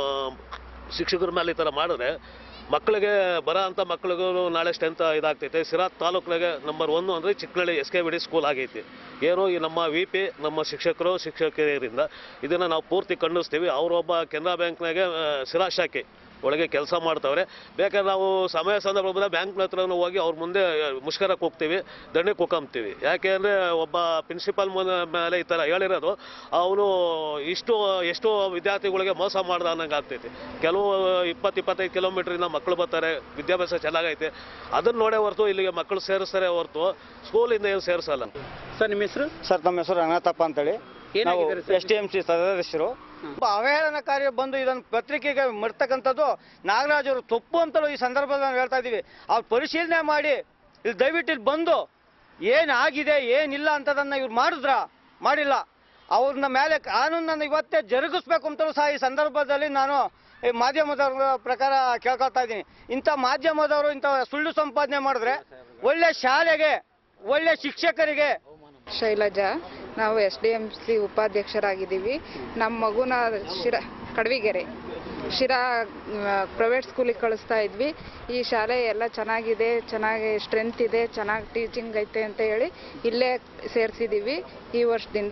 ಶಿಕ್ಷಕರ ಮೇಲೆ ಈ ಥರ ಮಾಡಿದ್ರೆ ಮಕ್ಕಳಿಗೆ ಬರೋ ಅಂಥ ಮಕ್ಕಳಿಗೂ ನಾಳೆ ಸ್ಟ್ರೆಂತ್ ಇದಾಗ್ತೈತೆ ಸಿರಾತ್ ತಾಲೂಕಿನಾಗೆ ನಂಬರ್ ಒನ್ ಅಂದರೆ Chikkanalli S K V D school ಆಗೈತಿ ಏನು ಈ ನಮ್ಮ ವಿ ಪಿ ನಮ್ಮ ಶಿಕ್ಷಕರು ಶಿಕ್ಷಕಿಯರಿಂದ ಇದನ್ನು ನಾವು ಪೂರ್ತಿ ಖಂಡಿಸ್ತೀವಿ ಅವರೊಬ್ಬ ಕೆನರಾ ಬ್ಯಾಂಕ್ನಾಗೆ ಆ, ಸಿರಾ ಶಾಖೆ ಒಳಗೆ ಕೆಲಸ ಮಾಡ್ತಾವ್ರೆ ಬೇಕಾದ್ರೆ ನಾವು ಸಮಯ ಸಂದರ್ಭದಲ್ಲಿ ಬ್ಯಾಂಕ್ನ ಹತ್ರನೂ ಹೋಗಿ ಅವ್ರ ಮುಂದೆ ಮುಷ್ಕರಕ್ಕೆ ಹೋಗ್ತೀವಿ ದಂಡೆ ಕುಕ್ಕಂತೀವಿ ಯಾಕೆ ಅಂದರೆ ಒಬ್ಬ ಪ್ರಿನ್ಸಿಪಾಲ್ ಮೇಲೆ ಈ ಥರ ಹೇಳಿರೋದು ಅವನು ಇಷ್ಟು ಎಷ್ಟೋ ವಿದ್ಯಾರ್ಥಿಗಳಿಗೆ ಮೋಸ ಮಾಡ್ದ ಅನ್ನಂಗೆ ಆಗ್ತೈತಿ ಕೆಲವು ಇಪ್ಪತ್ತು ಇಪ್ಪತ್ತೈದು ಕಿಲೋಮೀಟ್ರಿಂದ ಮಕ್ಕಳು ಬರ್ತಾರೆ ವಿದ್ಯಾಭ್ಯಾಸ ಚೆನ್ನಾಗೈತೆ ಅದನ್ನ ನೋಡೇ ಹೊರತು ಇಲ್ಲಿಗೆ ಮಕ್ಕಳು ಸೇರಿಸ್ತಾರೆ ಹೊರತು ಸ್ಕೂಲಿಂದ ಏನು ಸೇರಿಸಲ್ಲ ಸರ್ ನಿಮ್ಮ ಹೆಸರು ಸರ್ ನಮ್ಮ ಹೆಸರು ರಂಗನಾಥಪ್ಪ ಅಂತೇಳಿ ನಾವು ಏನಾಗಿದ್ದಾರೆ sir S T M C ಸದಸ್ಯರು ಒಬ್ಬ ಅವಹೇಳನಕಾರಿ ಬಂದು ಇದನ್ನು ಪತ್ರಿಕೆಗೆ ಮರ್ತಕ್ಕಂಥದ್ದು ನಾಗರಾಜ್ ಅವರು ತಪ್ಪು ಅಂತಲೂ ಈ ಸಂದರ್ಭದಲ್ಲಿ ನಾವು ಹೇಳ್ತಾ ಇದ್ದೀವಿ ಅವ್ರು ಪರಿಶೀಲನೆ ಮಾಡಿ ಇಲ್ಲಿ ದಯವಿಟ್ಟು ಇಲ್ಲಿ ಬಂದು ಏನಾಗಿದೆ ಏನಿಲ್ಲ ಅಂತದನ್ನ ಇವ್ರು ಮಾಡಿದ್ರ ಮಾಡಿಲ್ಲ ಅವ್ರನ್ನ ಮೇಲೆ ಕಾನೂನನ್ನು ಇವತ್ತೇ ಜರುಗಿಸ್ಬೇಕು ಅಂತಲೂ ಸಹ ಈ ಸಂದರ್ಭದಲ್ಲಿ ನಾನು ಈ ಮಾಧ್ಯಮದವರ ಪ್ರಕಾರ ಕೇಳ್ಕೊಳ್ತಾ ಇದ್ದೀನಿ ಇಂಥ ಮಾಧ್ಯಮದವರು ಇಂಥ ಸುಳ್ಳು ಸಂಪಾದನೆ ಮಾಡಿದ್ರೆ ಒಳ್ಳೆ ಶಾಲೆಗೆ ಒಳ್ಳೆ ಶಿಕ್ಷಕರಿಗೆ ಶೈಲಜಾ ನಾವು ಎಸ್ ಡಿ ಎಮ್ ಸಿ ಉಪಾಧ್ಯಕ್ಷರಾಗಿದ್ದೀವಿ ನಮ್ಮ ಮಗುನ ಶಿರಾ ಕಡವಿಗೆರೆ ಶಿರಾ ಪ್ರೈವೇಟ್ ಸ್ಕೂಲಿಗೆ ಕಳಿಸ್ತಾ ಇದ್ವಿ ಈ ಶಾಲೆ ಎಲ್ಲ ಚೆನ್ನಾಗಿದೆ ಚೆನ್ನಾಗಿ ಸ್ಟ್ರೆಂತ್ ಇದೆ ಚೆನ್ನಾಗಿ ಟೀಚಿಂಗ್ ಐತೆ ಅಂತ ಹೇಳಿ ಇಲ್ಲೇ ಸೇರಿಸಿದ್ದೀವಿ ಈ ವರ್ಷದಿಂದ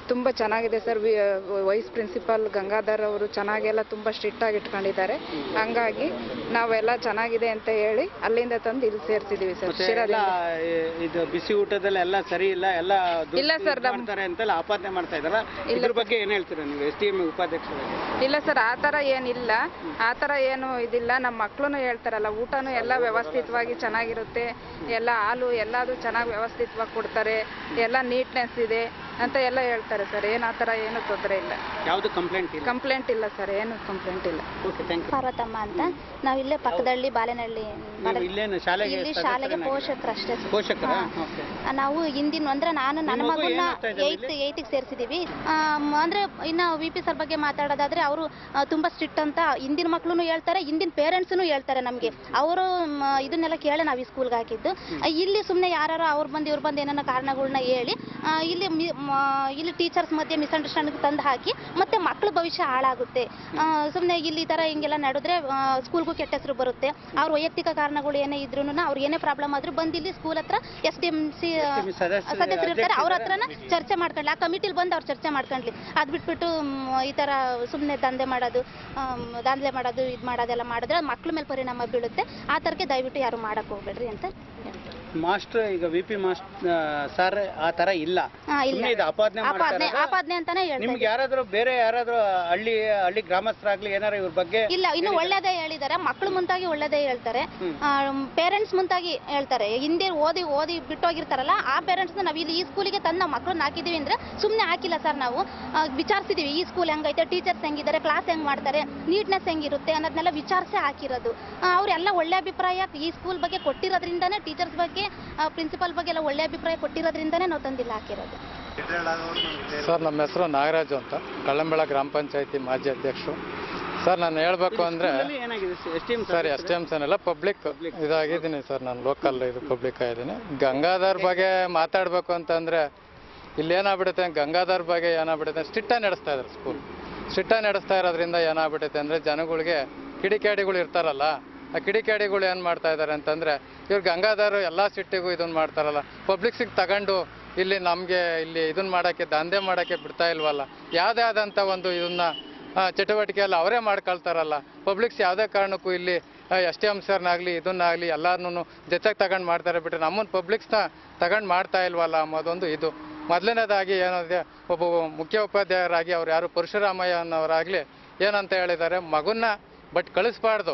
ತುಂಬ ಚೆನ್ನಾಗಿದೆ ಸರ್ ವೈಸ್ ಪ್ರಿನ್ಸಿಪಾಲ್ ಗಂಗಾಧರ್ ಅವರು ಚೆನ್ನಾಗೆಲ್ಲ ತುಂಬ ಸ್ಟ್ರಿಕ್ಟ್ ಆಗಿ ಇಟ್ಕೊಂಡಿದ್ದಾರೆ ಹಂಗಾಗಿ ನಾವೆಲ್ಲ ಚೆನ್ನಾಗಿದೆ ಅಂತ ಹೇಳಿ ಅಲ್ಲಿಂದ ತಂದು ಇಲ್ಲಿ ಸೇರ್ಸಿದೀವಿ ಸರ್ ಮತ್ತೆ ಎಲ್ಲ ಶಿರಾದಿಂದ ಈ- ಇದು ಬಿಸಿ ಊಟದಲ್ಲ ಎಲ್ಲ ಸರಿ ಇಲ್ಲ ಎಲ್ಲ ದುಡ್ಡು ಇಲ್ಲ sir, ಇದು ನಮ್- ಮಾಡ್ತಾರೆ ಅಂತೆಲ್ಲ ಆಪಾದನೆ ಮಾಡ್ತಾ ಇದಾರ ಇಲ್ಲ ಇದ್ರ ಬಗ್ಗೆ ಏನ್ ಹೇಳ್ತೀರಾ ನೀವು ಎಸ್ ಟಿ ಎಂ ಉಪಾಧ್ಯಕ್ಷರಾಗಿ ಇಲ್ಲ ಸರ್ ಆ ಥರ ಏನಿಲ್ಲ ಆ ಥರ ಏನು ಇದಿಲ್ಲ ನಮ್ಮ ಮಕ್ಕಳು ಹೇಳ್ತಾರಲ್ಲ ಊಟನೂ ಎಲ್ಲ ವ್ಯವಸ್ಥಿತವಾಗಿ ಚೆನ್ನಾಗಿರುತ್ತೆ ಎಲ್ಲ ಹಾಲು ಎಲ್ಲದು ಚೆನ್ನಾಗಿ ವ್ಯವಸ್ಥಿತವಾಗಿ ಕೊಡ್ತಾರೆ ಎಲ್ಲ ನೀಟ್ನೆಸ್ ಇದೆ ಅಂತ ಎಲ್ಲ ಹೇಳ್ತಾರೆ ಸರ್ ಏನು ಆ ಥರ ಏನು ತೊಂದರೆ ಇಲ್ಲ ಯಾವ್ದು ಕಂಪ್ಲೇಂಟ್ ಇಲ್ಲ ಕಂಪ್ಲೇಂಟ್ ಇಲ್ಲ ಸರ್ ಏನು ಕಂಪ್ಲೇಂಟ್ ಇಲ್ಲ ಓಕೆ ಥ್ಯಾಂಕ್ ಯು ಪಾರ್ವತಮ್ಮ ಅಂತ ನಾವು ಇಲ್ಲೇ ಪಕ್ಕದಳ್ಳಿ ಬಾಲೆನಹಳ್ಳಿ ನೀವು ಇಲ್ಲೇನು ಶಾಲೆಗೆ ಇಲ್ಲಿ ಸದಸ್ಯರನ್ನಾಗಿ- ಶಾಲೆಗೆ ಪೋಷಕರಷ್ಟೇ ಸರ್. ಪೋಷಕರ ಹಾ. ಓಕೆ ಆ, ನಾವು ಹಿಂದಿನ ಅಂದ್ರೆ ನಾನು ನನ್ನ ನಿಮ್ಮ ಮಗು ಮಗುನ ಏನ್ ಓದ್ತಾ ಇದ್ದಾನೆ ಏಯ್ತ್ ಏಯ್ತಿಗೆ ಸೇರಿಸಿದೀವಿ ಅಂದ್ರೆ ಇನ್ನು ವಿ ಪಿ ಸರ್ ಬಗ್ಗೆ ಮಾತಾಡೋದಾದ್ರೆ ಅವರು ತುಂಬಾ ಸ್ಟ್ರಿಕ್ಟ್ ಅಂತ ಹಿಂದಿನ ಮಕ್ಳು ಹೇಳ್ತಾರೆ ಹಿಂದಿನ ಪೇರೆಂಟ್ಸ್ನು ಹೇಳ್ತಾರೆ ನಮಗೆ ಅವರು ಇದನ್ನೆಲ್ಲ ಕೇಳಿ ನಾವು ಈ ಸ್ಕೂಲ್ಗೆ ಹಾಕಿದ್ದು ಆ, ಇಲ್ಲಿ ಸುಮ್ಮನೆ ಯಾರು ಅವ್ರು ಬಂದು ಇವ್ರು ಬಂದು ಏನೇನೋ ಕಾರಣಗಳನ್ನ ಹೇಳಿ ಆ, ಇಲ್ಲಿ ಮಿ- ಮ- ಇಲ್ಲಿ ಟೀಚರ್ಸ್ ಮಧ್ಯೆ ಮಿಸ್ಅಂಡರ್ಸ್ಟ್ಯಾಂಡಿಂಗ್ ತಂದು ಹಾಕಿ ಮತ್ತೆ ಮಕ್ಕಳ ಭವಿಷ್ಯ ಹಾಳಾಗುತ್ತೆ ಸುಮ್ಮನೆ ಇಲ್ಲಿ ಈ ಥರ ಹಿಂಗೆಲ್ಲ ನಡೆದ್ರೆ ಸ್ಕೂಲ್ಗೂ ಕೆಟ್ಟ ಹೆಸರು ಬರುತ್ತೆ ಅವ್ರ ವೈಯಕ್ತಿಕ ಕಾರಣಗಳು ಏನೇ ಇದ್ರೂ ಅವ್ರು ಏನೇ ಪ್ರಾಬ್ಲಮ್ ಆದ್ರೂ ಬಂದು ಇಲ್ಲಿ ಸ್ಕೂಲ್ ಹತ್ರ ಎಸ್ ಡಿ ಎಂ ಸಿ ಸದಸ್ಯರು- ಸದಸ್ಯರು ಇರ್ತಾರೆ ಅವ್ರ ಅಧ್ಯಕ್ಷರು ಹತ್ರನ ಚರ್ಚೆ ಮಾಡ್ಕೊಳ್ಳಿ ಆ ಕಮಿಟಿಲಿ ಬಂದು ಅವ್ರು ಚರ್ಚೆ ಮಾಡ್ಕೊಂಡ್ಲಿ ಅದು ಬಿಟ್ಬಿಟ್ಟು ಮ್, ಈ ಥರ ಸುಮ್ಮನೆ ದಂಧೆ ಮಾಡೋದು ಆಮ್, ದಾಂಧಲೆ ಮಾಡೋದು ಇದು ಮಾಡೋದೆಲ್ಲ ಮಾಡಿದ್ರೆ ಮಕ್ಳ ಮೇಲೆ ಪರಿಣಾಮ ಬೀಳುತ್ತೆ ಆ ಥರಕ್ಕೆ ದಯವಿಟ್ಟು ಯಾರು ಮಾಡಕ್ಕೆ ಹೋಗ್ಬೇಡ್ರಿ ಅಂತ ಹೇಳ್ತೀನಿ. ಮಾಸ್ಟರ್ ಈಗ ವಿ ಪಿ ಮಾಸ್ಟರ್ ಸರ್ ಆ ತರ ಇಲ್ಲ ಹಾ, ಇಲ್ಲ. ಸುಮ್ನೆ ಇದು ಆಪಾದನೆ ಆಪಾದನೆ ಮಾಡ್ತಾರೆ ಆಪಾದನೆ ಅಂತಾನೆ ಹೇಳ್ತಾ ನಿಮ್ಗೆ ಇದ್ದೀನಿ. ಯಾರಾದ್ರೂ ಬೇರೆ ಯಾರಾದ್ರೂ ಹಳ್ಳಿ ಹಳ್ಳಿ ಗ್ರಾಮಸ್ಥರಾಗ್ಲಿ ಏನಾರ ಇವ್ರ ಬಗ್ಗೆ ಇಲ್ಲ ಇನ್ನು ಒಳ್ಳೇದೇ ಹೇಳಿದ್ದಾರೆ ಮಕ್ಕಳು ಮುಂತಾಗಿ ಒಳ್ಳೇದೇ ಹೇಳ್ತಾರೆ ಪೇರೆಂಟ್ಸ್ ಮುಂತಾಗಿ ಹೇಳ್ತಾರೆ ಹಿಂದೆ ಓದಿ ಓದಿ ಬಿಟ್ಟೋಗಿರ್ತಾರಲ್ಲ ಆ ಪೇರೆಂಟ್ಸ್ನ ನಾವು ಇಲ್ಲಿ ಈ ಸ್ಕೂಲಿಗೆ ತಂದು ನಾವು ಮಕ್ಕಳನ್ನ ಹಾಕಿದೀವಿ ಅಂದ್ರೆ ಸುಮ್ಮನೆ ಹಾಕಿಲ್ಲ ಸರ್ ನಾವು ಆ, ವಿಚಾರಿಸಿದೀವಿ ಈ ಸ್ಕೂಲ್ ಹೆಂಗೈತೆ ಟೀಚರ್ಸ್ ಹೆಂಗಿದ್ದಾರೆ ಕ್ಲಾಸ್ ಹೆಂಗ್ ಮಾಡ್ತಾರೆ ನೀಟ್ನೆಸ್ ಹೆಂಗಿರುತ್ತೆ ಅನ್ನೋದನ್ನೆಲ್ಲ ವಿಚಾರಿಸೇ ಹಾಕಿರೋದು ಆ, ಅವರೆಲ್ಲ ಒಳ್ಳೆ ಅಭಿಪ್ರಾಯ ಈ ಸ್ಕೂಲ್ ಬಗ್ಗೆ ಕೊಟ್ಟಿರೋದ್ರಿಂದನೇ ಟೀಚರ್ಸ್ ಬಗ್ಗೆ ಪ್ರಿನ್ಸಿಪಲ್ ಬಗ್ಗೆ ಎಲ್ಲ ಒಳ್ಳೆ ಅಭಿಪ್ರಾಯ ಕೊಟ್ಟಿರೋದ್ರಿಂದನೇ ನಾವು ತಂದಿಲ್ಲ ಹಾಕಿರೋದು ಸರ್ ನಮ್ಮ ಹೆಸರು ನಾಗರಾಜು ಅಂತ ಕಳ್ಳಂಬೆಳ ಗ್ರಾಮ ಪಂಚಾಯತಿ ಮಾಜಿ ಅಧ್ಯಕ್ಷರು ಸರ್ ನಾನು ಹೇಳ್ಬೇಕು ಅಂದರೆ ಸ್ಕೂಲಲ್ಲಿ ಏನಾಗಿದೆ S T M sir S T M ಎಲ್ಲ ಪಬ್ಲಿಕ್ ಇದಾಗಿದ್ದೀನಿ ಸರ್ ನಾನು ಲೋಕಲ್ ಇದು ಪಬ್ಲಿಕ್ ಆಗಿದ್ದೀನಿ ಗಂಗಾಧರ್ ಬಗ್ಗೆ ಮಾತಾಡಬೇಕು ಅಂತಂದರೆ ಇಲ್ಲಿ ಏನಾಗ್ಬಿಡುತ್ತೆ ಗಂಗಾಧರ್ ಬಗ್ಗೆ ಏನಾಗ್ಬಿಡುತ್ತೆ ಸ್ಟ್ರಿಕ್ಟಾಗಿ ನಡೆಸ್ತಾ ಇದ್ದಾರೆ ಸ್ಕೂಲ್ ಸ್ಟ್ರಿಕ್ಟಾಗಿ ನಡೆಸ್ತಾ ಇರೋದ್ರಿಂದ ಏನಾಗ್ಬಿಡುತ್ತೆ ಅಂದರೆ ಜನಗಳಿಗೆ ಕಿಡಿಕ್ಯಾಡಿಗಳು ಇರ್ತಾರಲ್ಲ ಆ ಕಿಡಿಕ್ಯಾಡಿಗಳು ಏನು ಮಾಡ್ತಾ ಇದ್ದಾರೆ ಅಂತಂದರೆ ಇವ್ರು ಗಂಗಾಧರ್ ಎಲ್ಲ ಸಿಟ್ಟಿಗೂ ಇದನ್ನು ಮಾಡ್ತಾರಲ್ಲ ಪಬ್ಲಿಕ್ಸಿಗೆ ತಗೊಂಡು ಇಲ್ಲಿ ನಮಗೆ ಇಲ್ಲಿ ಇದನ್ನ ಮಾಡೋಕ್ಕೆ ದಂಧೆ ಮಾಡೋಕ್ಕೆ ಬಿಡ್ತಾ ಇಲ್ವಲ್ಲ ಯಾವುದೇ ಆದಂಥ ಒಂದು ಇದನ್ನ ಆ, ಚಟುವಟಿಕೆ ಎಲ್ಲ ಅವರೇ ಮಾಡ್ಕೊಳ್ತಾರಲ್ಲ ಪಬ್ಲಿಕ್ಸ್ ಯಾವುದೇ ಕಾರಣಕ್ಕೂ ಇಲ್ಲಿ ಎಸ್ ಟಿ ಎಮ್ ಸರ್ನಾಗಲಿ ಇದನ್ನಾಗಲಿ ಎಲ್ಲರನ್ನೂ ಜೊತೆಗೆ ತಗೊಂಡು ಮಾಡ್ತಾರೆ ಬಿಟ್ಟರೆ ನಮ್ಮನ್ನು ಪಬ್ಲಿಕ್ಸ್ನ ತಗೊಂಡು ಮಾಡ್ತಾ ಇಲ್ವಲ್ಲ ಅನ್ನೋದೊಂದು ಇದು ಮೊದಲನೇದಾಗಿ ಏನಿದೆ ಒಬ್ಬ ಮುಖ್ಯ ಉಪಾಧ್ಯಾಯರಾಗಿ ಅವ್ರು ಯಾರು ಪರಶುರಾಮಯ್ಯ ಅನ್ನೋರಾಗಲಿ ಏನಂತ ಹೇಳಿದ್ದಾರೆ ಮಗುನ್ನ ಬಟ್ ಕಳಿಸ್ಬಾರ್ದು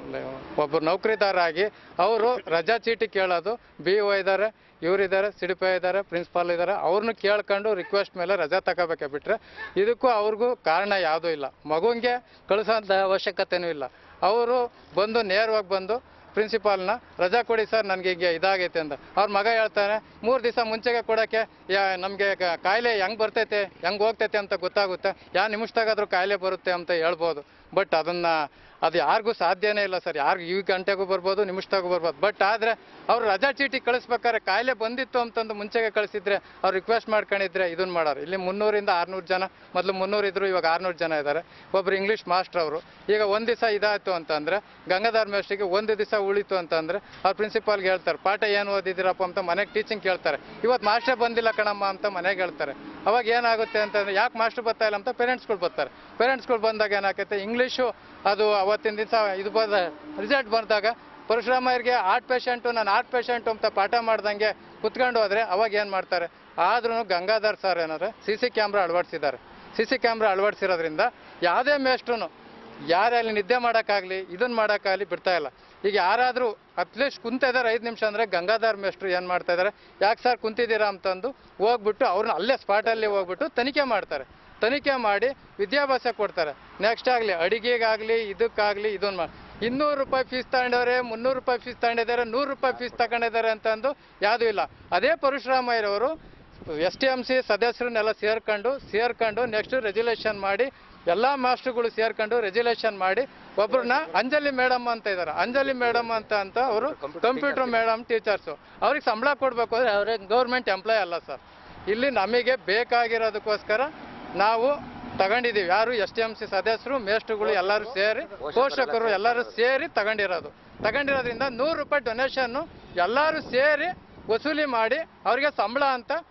ಒಬ್ಬರು ನೌಕರಿದಾರಾಗಿ ಅವರು ರಜಾ ಚೀಟಿ ಕೇಳೋದು ಬಿ ಒ ಇದ್ದಾರೆ ಇವರಿದ್ದಾರೆ ಸಿಡಿಪಿ ಇದ್ದಾರೆ ಪ್ರಿನ್ಸಿಪಾಲ್ ಇದ್ದಾರೆ ಅವ್ರನ್ನ ಕೇಳ್ಕೊಂಡು ರಿಕ್ವೆಸ್ಟ್ ಮೇಲೆ ರಜಾ ತಗೋಬೇಕೆ ಬಿಟ್ರೆ ಇದಕ್ಕೂ ಅವ್ರಿಗೂ ಕಾರಣ ಯಾವುದೂ ಇಲ್ಲ ಮಗುಂಗೆ ಕಳಿಸೋಂಥ ಅವಶ್ಯಕತೆನೂ ಇಲ್ಲ ಅವರು ಬಂದು ನೇರವಾಗಿ ಬಂದು ಪ್ರಿನ್ಸಿಪಾಲ್ನ ರಜಾ ಕೊಡಿ ಸರ್ ನನಗೆ ಹಿಂಗೆ ಇದಾಗೈತೆ ಅಂತ ಅವ್ರ ಮಗ ಹೇಳ್ತಾನೆ ಮೂರು ದಿವಸ ಮುಂಚೆಗೆ ಕೊಡೋಕ್ಕೆ ಯಾ ನಮಗೆ ಕಾಯಿಲೆ ಹೆಂಗೆ ಬರ್ತೈತೆ ಹೆಂಗೆ ಹೋಗ್ತೈತೆ ಅಂತ ಗೊತ್ತಾಗುತ್ತೆ ಯಾವ ನಿಮಿಷದಾಗಾದ್ರೂ ಕಾಯಿಲೆ ಬರುತ್ತೆ ಅಂತ ಹೇಳ್ಬೋದು ಬಟ್ ಅದನ್ನು ಅದು ಯಾರಿಗೂ ಸಾಧ್ಯನೇ ಇಲ್ಲ ಸರ್ ಯಾರಿಗೂ ಈ ಗಂಟೆಗೂ ಬರ್ಬೋದು ನಿಮಿಷದಾಗೂ ಬರ್ಬೋದು ಬಟ್ ಆದರೆ ಅವ್ರು ರಜಾ ಚೀಟಿ ಕಳಿಸ್ಬೇಕಾದ್ರೆ ಕಾಯಿಲೆ ಬಂದಿತ್ತು ಅಂತಂದು ಮುಂಚೆಗೆ ಕಳಿಸಿದ್ರೆ ಅವ್ರು ರಿಕ್ವೆಸ್ಟ್ ಮಾಡ್ಕೊಂಡಿದ್ರೆ ಇದನ್ನ ಮಾಡೋರು ಇಲ್ಲಿ ಮುನ್ನೂರಿಂದ ಆರ್ನೂರು ಜನ ಮೊದಲು ಮುನ್ನೂರು ಇದ್ರು ಇವಾಗ ಆರ್ನೂರು ಜನ ಇದ್ದಾರೆ ಒಬ್ರು ಇಂಗ್ಲೀಷ್ ಮಾಸ್ಟರ್ ಅವರು ಈಗ ಒಂದು ದಿವಸ ಇದಾಯ್ತು ಅಂತಂದ್ರೆ ಗಂಗಾಧರ್ ಮೇಸ್ಟ್ರಿಗೆ ಒಂದು ದಿವಸ ಉಳಿತು ಅಂತಂದ್ರೆ ಅವ್ರ ಪ್ರಿನ್ಸಿಪಾಲ್ಗೆ ಹೇಳ್ತಾರೆ ಪಾಠ ಏನು ಓದಿದ್ದೀರಪ್ಪ ಅಂತ ಮನೆಗೆ ಟೀಚಿಂಗ್ ಕೇಳ್ತಾರೆ ಇವತ್ತು ಮಾಸ್ಟರ್ ಬಂದಿಲ್ಲ ಕಣಮ್ಮ ಅಂತ ಮನೆಗೆ ಹೇಳ್ತಾರೆ ಅವಾಗ ಏನಾಗುತ್ತೆ ಅಂತಂದ್ರೆ ಯಾಕೆ ಮಾಸ್ಟರ್ ಬರ್ತಾ ಇಲ್ಲ ಅಂತ ಪೇರೆಂಟ್ಸ್ಗಳು ಬರ್ತಾರೆ ಪೇರೆಂಟ್ಸ್ಗಳು ಬಂದಾಗ ಏನಾಗುತ್ತೆ ಇಂಗ್ಲೀಷು ಅದು ಅವತ್ತಿನ ದಿವಸ ಇದು ಬಂದ ರಿಸಲ್ಟ್ ಬಂದಾಗ ಪರಶುರಾಮಯ್ಯರಿಗೆ ಹಾರ್ಟ್ ಪೇಷಂಟು ನಾನು ಹಾರ್ಟ್ ಪೇಷಂಟು ಅಂತ ಪಾಠ ಮಾಡ್ದಂಗೆ ಕುತ್ಕೊಂಡು ಹೋದ್ರೆ ಅವಾಗ ಏನು ಮಾಡ್ತಾರೆ ಆದ್ರೂ ಗಂಗಾಧರ್ ಸರ್ ಏನಾದ್ರೆ ಸಿ ಸಿ ಕ್ಯಾಮ್ರಾ ಅಳವಡಿಸಿದ್ದಾರೆ ಸಿ ಸಿ ಕ್ಯಾಮ್ರಾ ಅಳವಡಿಸಿರೋದ್ರಿಂದ ಯಾವುದೇ ಮೇಷ್ಟ್ರು ಯಾರಲ್ಲಿ ನಿದ್ದೆ ಮಾಡೋಕ್ಕಾಗಲಿ ಇದನ್ನ ಮಾಡೋಕ್ಕಾಗಲಿ ಬಿಡ್ತಾ ಇಲ್ಲ ಈಗ ಯಾರಾದರೂ ಅಟ್ಲೀಸ್ಟ್ ಕುಂತ ಇದ್ದಾರೆ ಐದು ನಿಮಿಷ ಅಂದರೆ ಗಂಗಾಧರ್ ಮೇಷ್ಟ್ರು ಏನು ಮಾಡ್ತಾ ಇದ್ದಾರೆ ಯಾಕೆ ಸರ್ ಕುಂತಿದ್ದೀರಾ ಅಂತಂದು ಹೋಗ್ಬಿಟ್ಟು ಅವ್ರನ್ನ ಅಲ್ಲೇ ಸ್ಪಾಟಲ್ಲಿ ಹೋಗ್ಬಿಟ್ಟು ತನಿಖೆ ಮಾಡ್ತಾರೆ ತನಿಖೆ ಮಾಡಿ ವಿದ್ಯಾಭ್ಯಾಸ ಕೊಡ್ತಾರೆ ನೆಕ್ಸ್ಟ್ ಆಗಲಿ ಅಡಿಗೆಗಾಗಲಿ ಇದಕ್ಕಾಗಲಿ ಇದನ್ನ ಮಾಡಿ ಇನ್ನೂರು ರೂಪಾಯಿ ಫೀಸ್ ತಗೊಂಡವ್ರೆ ಮುನ್ನೂರು ರೂಪಾಯಿ ಫೀಸ್ ತಗೊಂಡಿದ್ದಾರೆ ನೂರು ರೂಪಾಯಿ ಫೀಸ್ ತಗೊಂಡಿದ್ದಾರೆ ಅಂತಂದು ಯಾವುದೂ ಇಲ್ಲ ಅದೇ ಪರಶುರಾಮಯ್ಯರವರು ಎಸ್ ಟಿ ಎಮ್ ಸಿ ಸದಸ್ಯರನ್ನೆಲ್ಲ ಸೇರ್ಕೊಂಡು ಸೇರ್ಕೊಂಡು ನೆಕ್ಸ್ಟ್ ರೆಜುಲೇಷನ್ ಮಾಡಿ ಎಲ್ಲ ಮಾಸ್ಟರ್ಗಳು ಸೇರ್ಕೊಂಡು ರೆಜುಲೇಷನ್ ಮಾಡಿ ಒಬ್ರನ್ನ ಅಂಜಲಿ ಮೇಡಮ್ ಅಂತ ಇದ್ದಾರೆ ಅಂಜಲಿ ಮೇಡಮ್ ಅಂತ ಅಂತ ಅವರು ಕಂಪ್ಯೂಟರ್ ಮೇಡಮ್ ಟೀಚರ್ಸು ಅವ್ರಿಗೆ ಸಂಬಳ ಕೊಡಬೇಕು ಅಂದರೆ ಅವ್ರಿಗೆ ಗೌರ್ಮೆಂಟ್ ಎಂಪ್ಲಾಯ್ ಅಲ್ಲ ಸರ್ ಇಲ್ಲಿ ನಮಗೆ ಬೇಕಾಗಿರೋದಕ್ಕೋಸ್ಕರ ನಾವು ತಗೊಂಡಿದ್ದೀವಿ ಯಾರು ಎಸ್ ಟಿ ಎಮ್ ಸಿ ಸದಸ್ಯರು ಮೇಸ್ಟ್ರುಗಳು ಎಲ್ಲರೂ ಸೇರಿ ಪೋಷಕರು ಎಲ್ಲರೂ ಸೇರಿ ತಗೊಂಡಿರೋದು ತಗೊಂಡಿರೋದ್ರಿಂದ ನೂರು ರೂಪಾಯಿ ಡೊನೇಷನ್ನು ಎಲ್ಲರೂ ಸೇರಿ ವಸೂಲಿ ಮಾಡಿ ಅವ್ರಿಗೆ ಸಂಬಳ ಅಂತ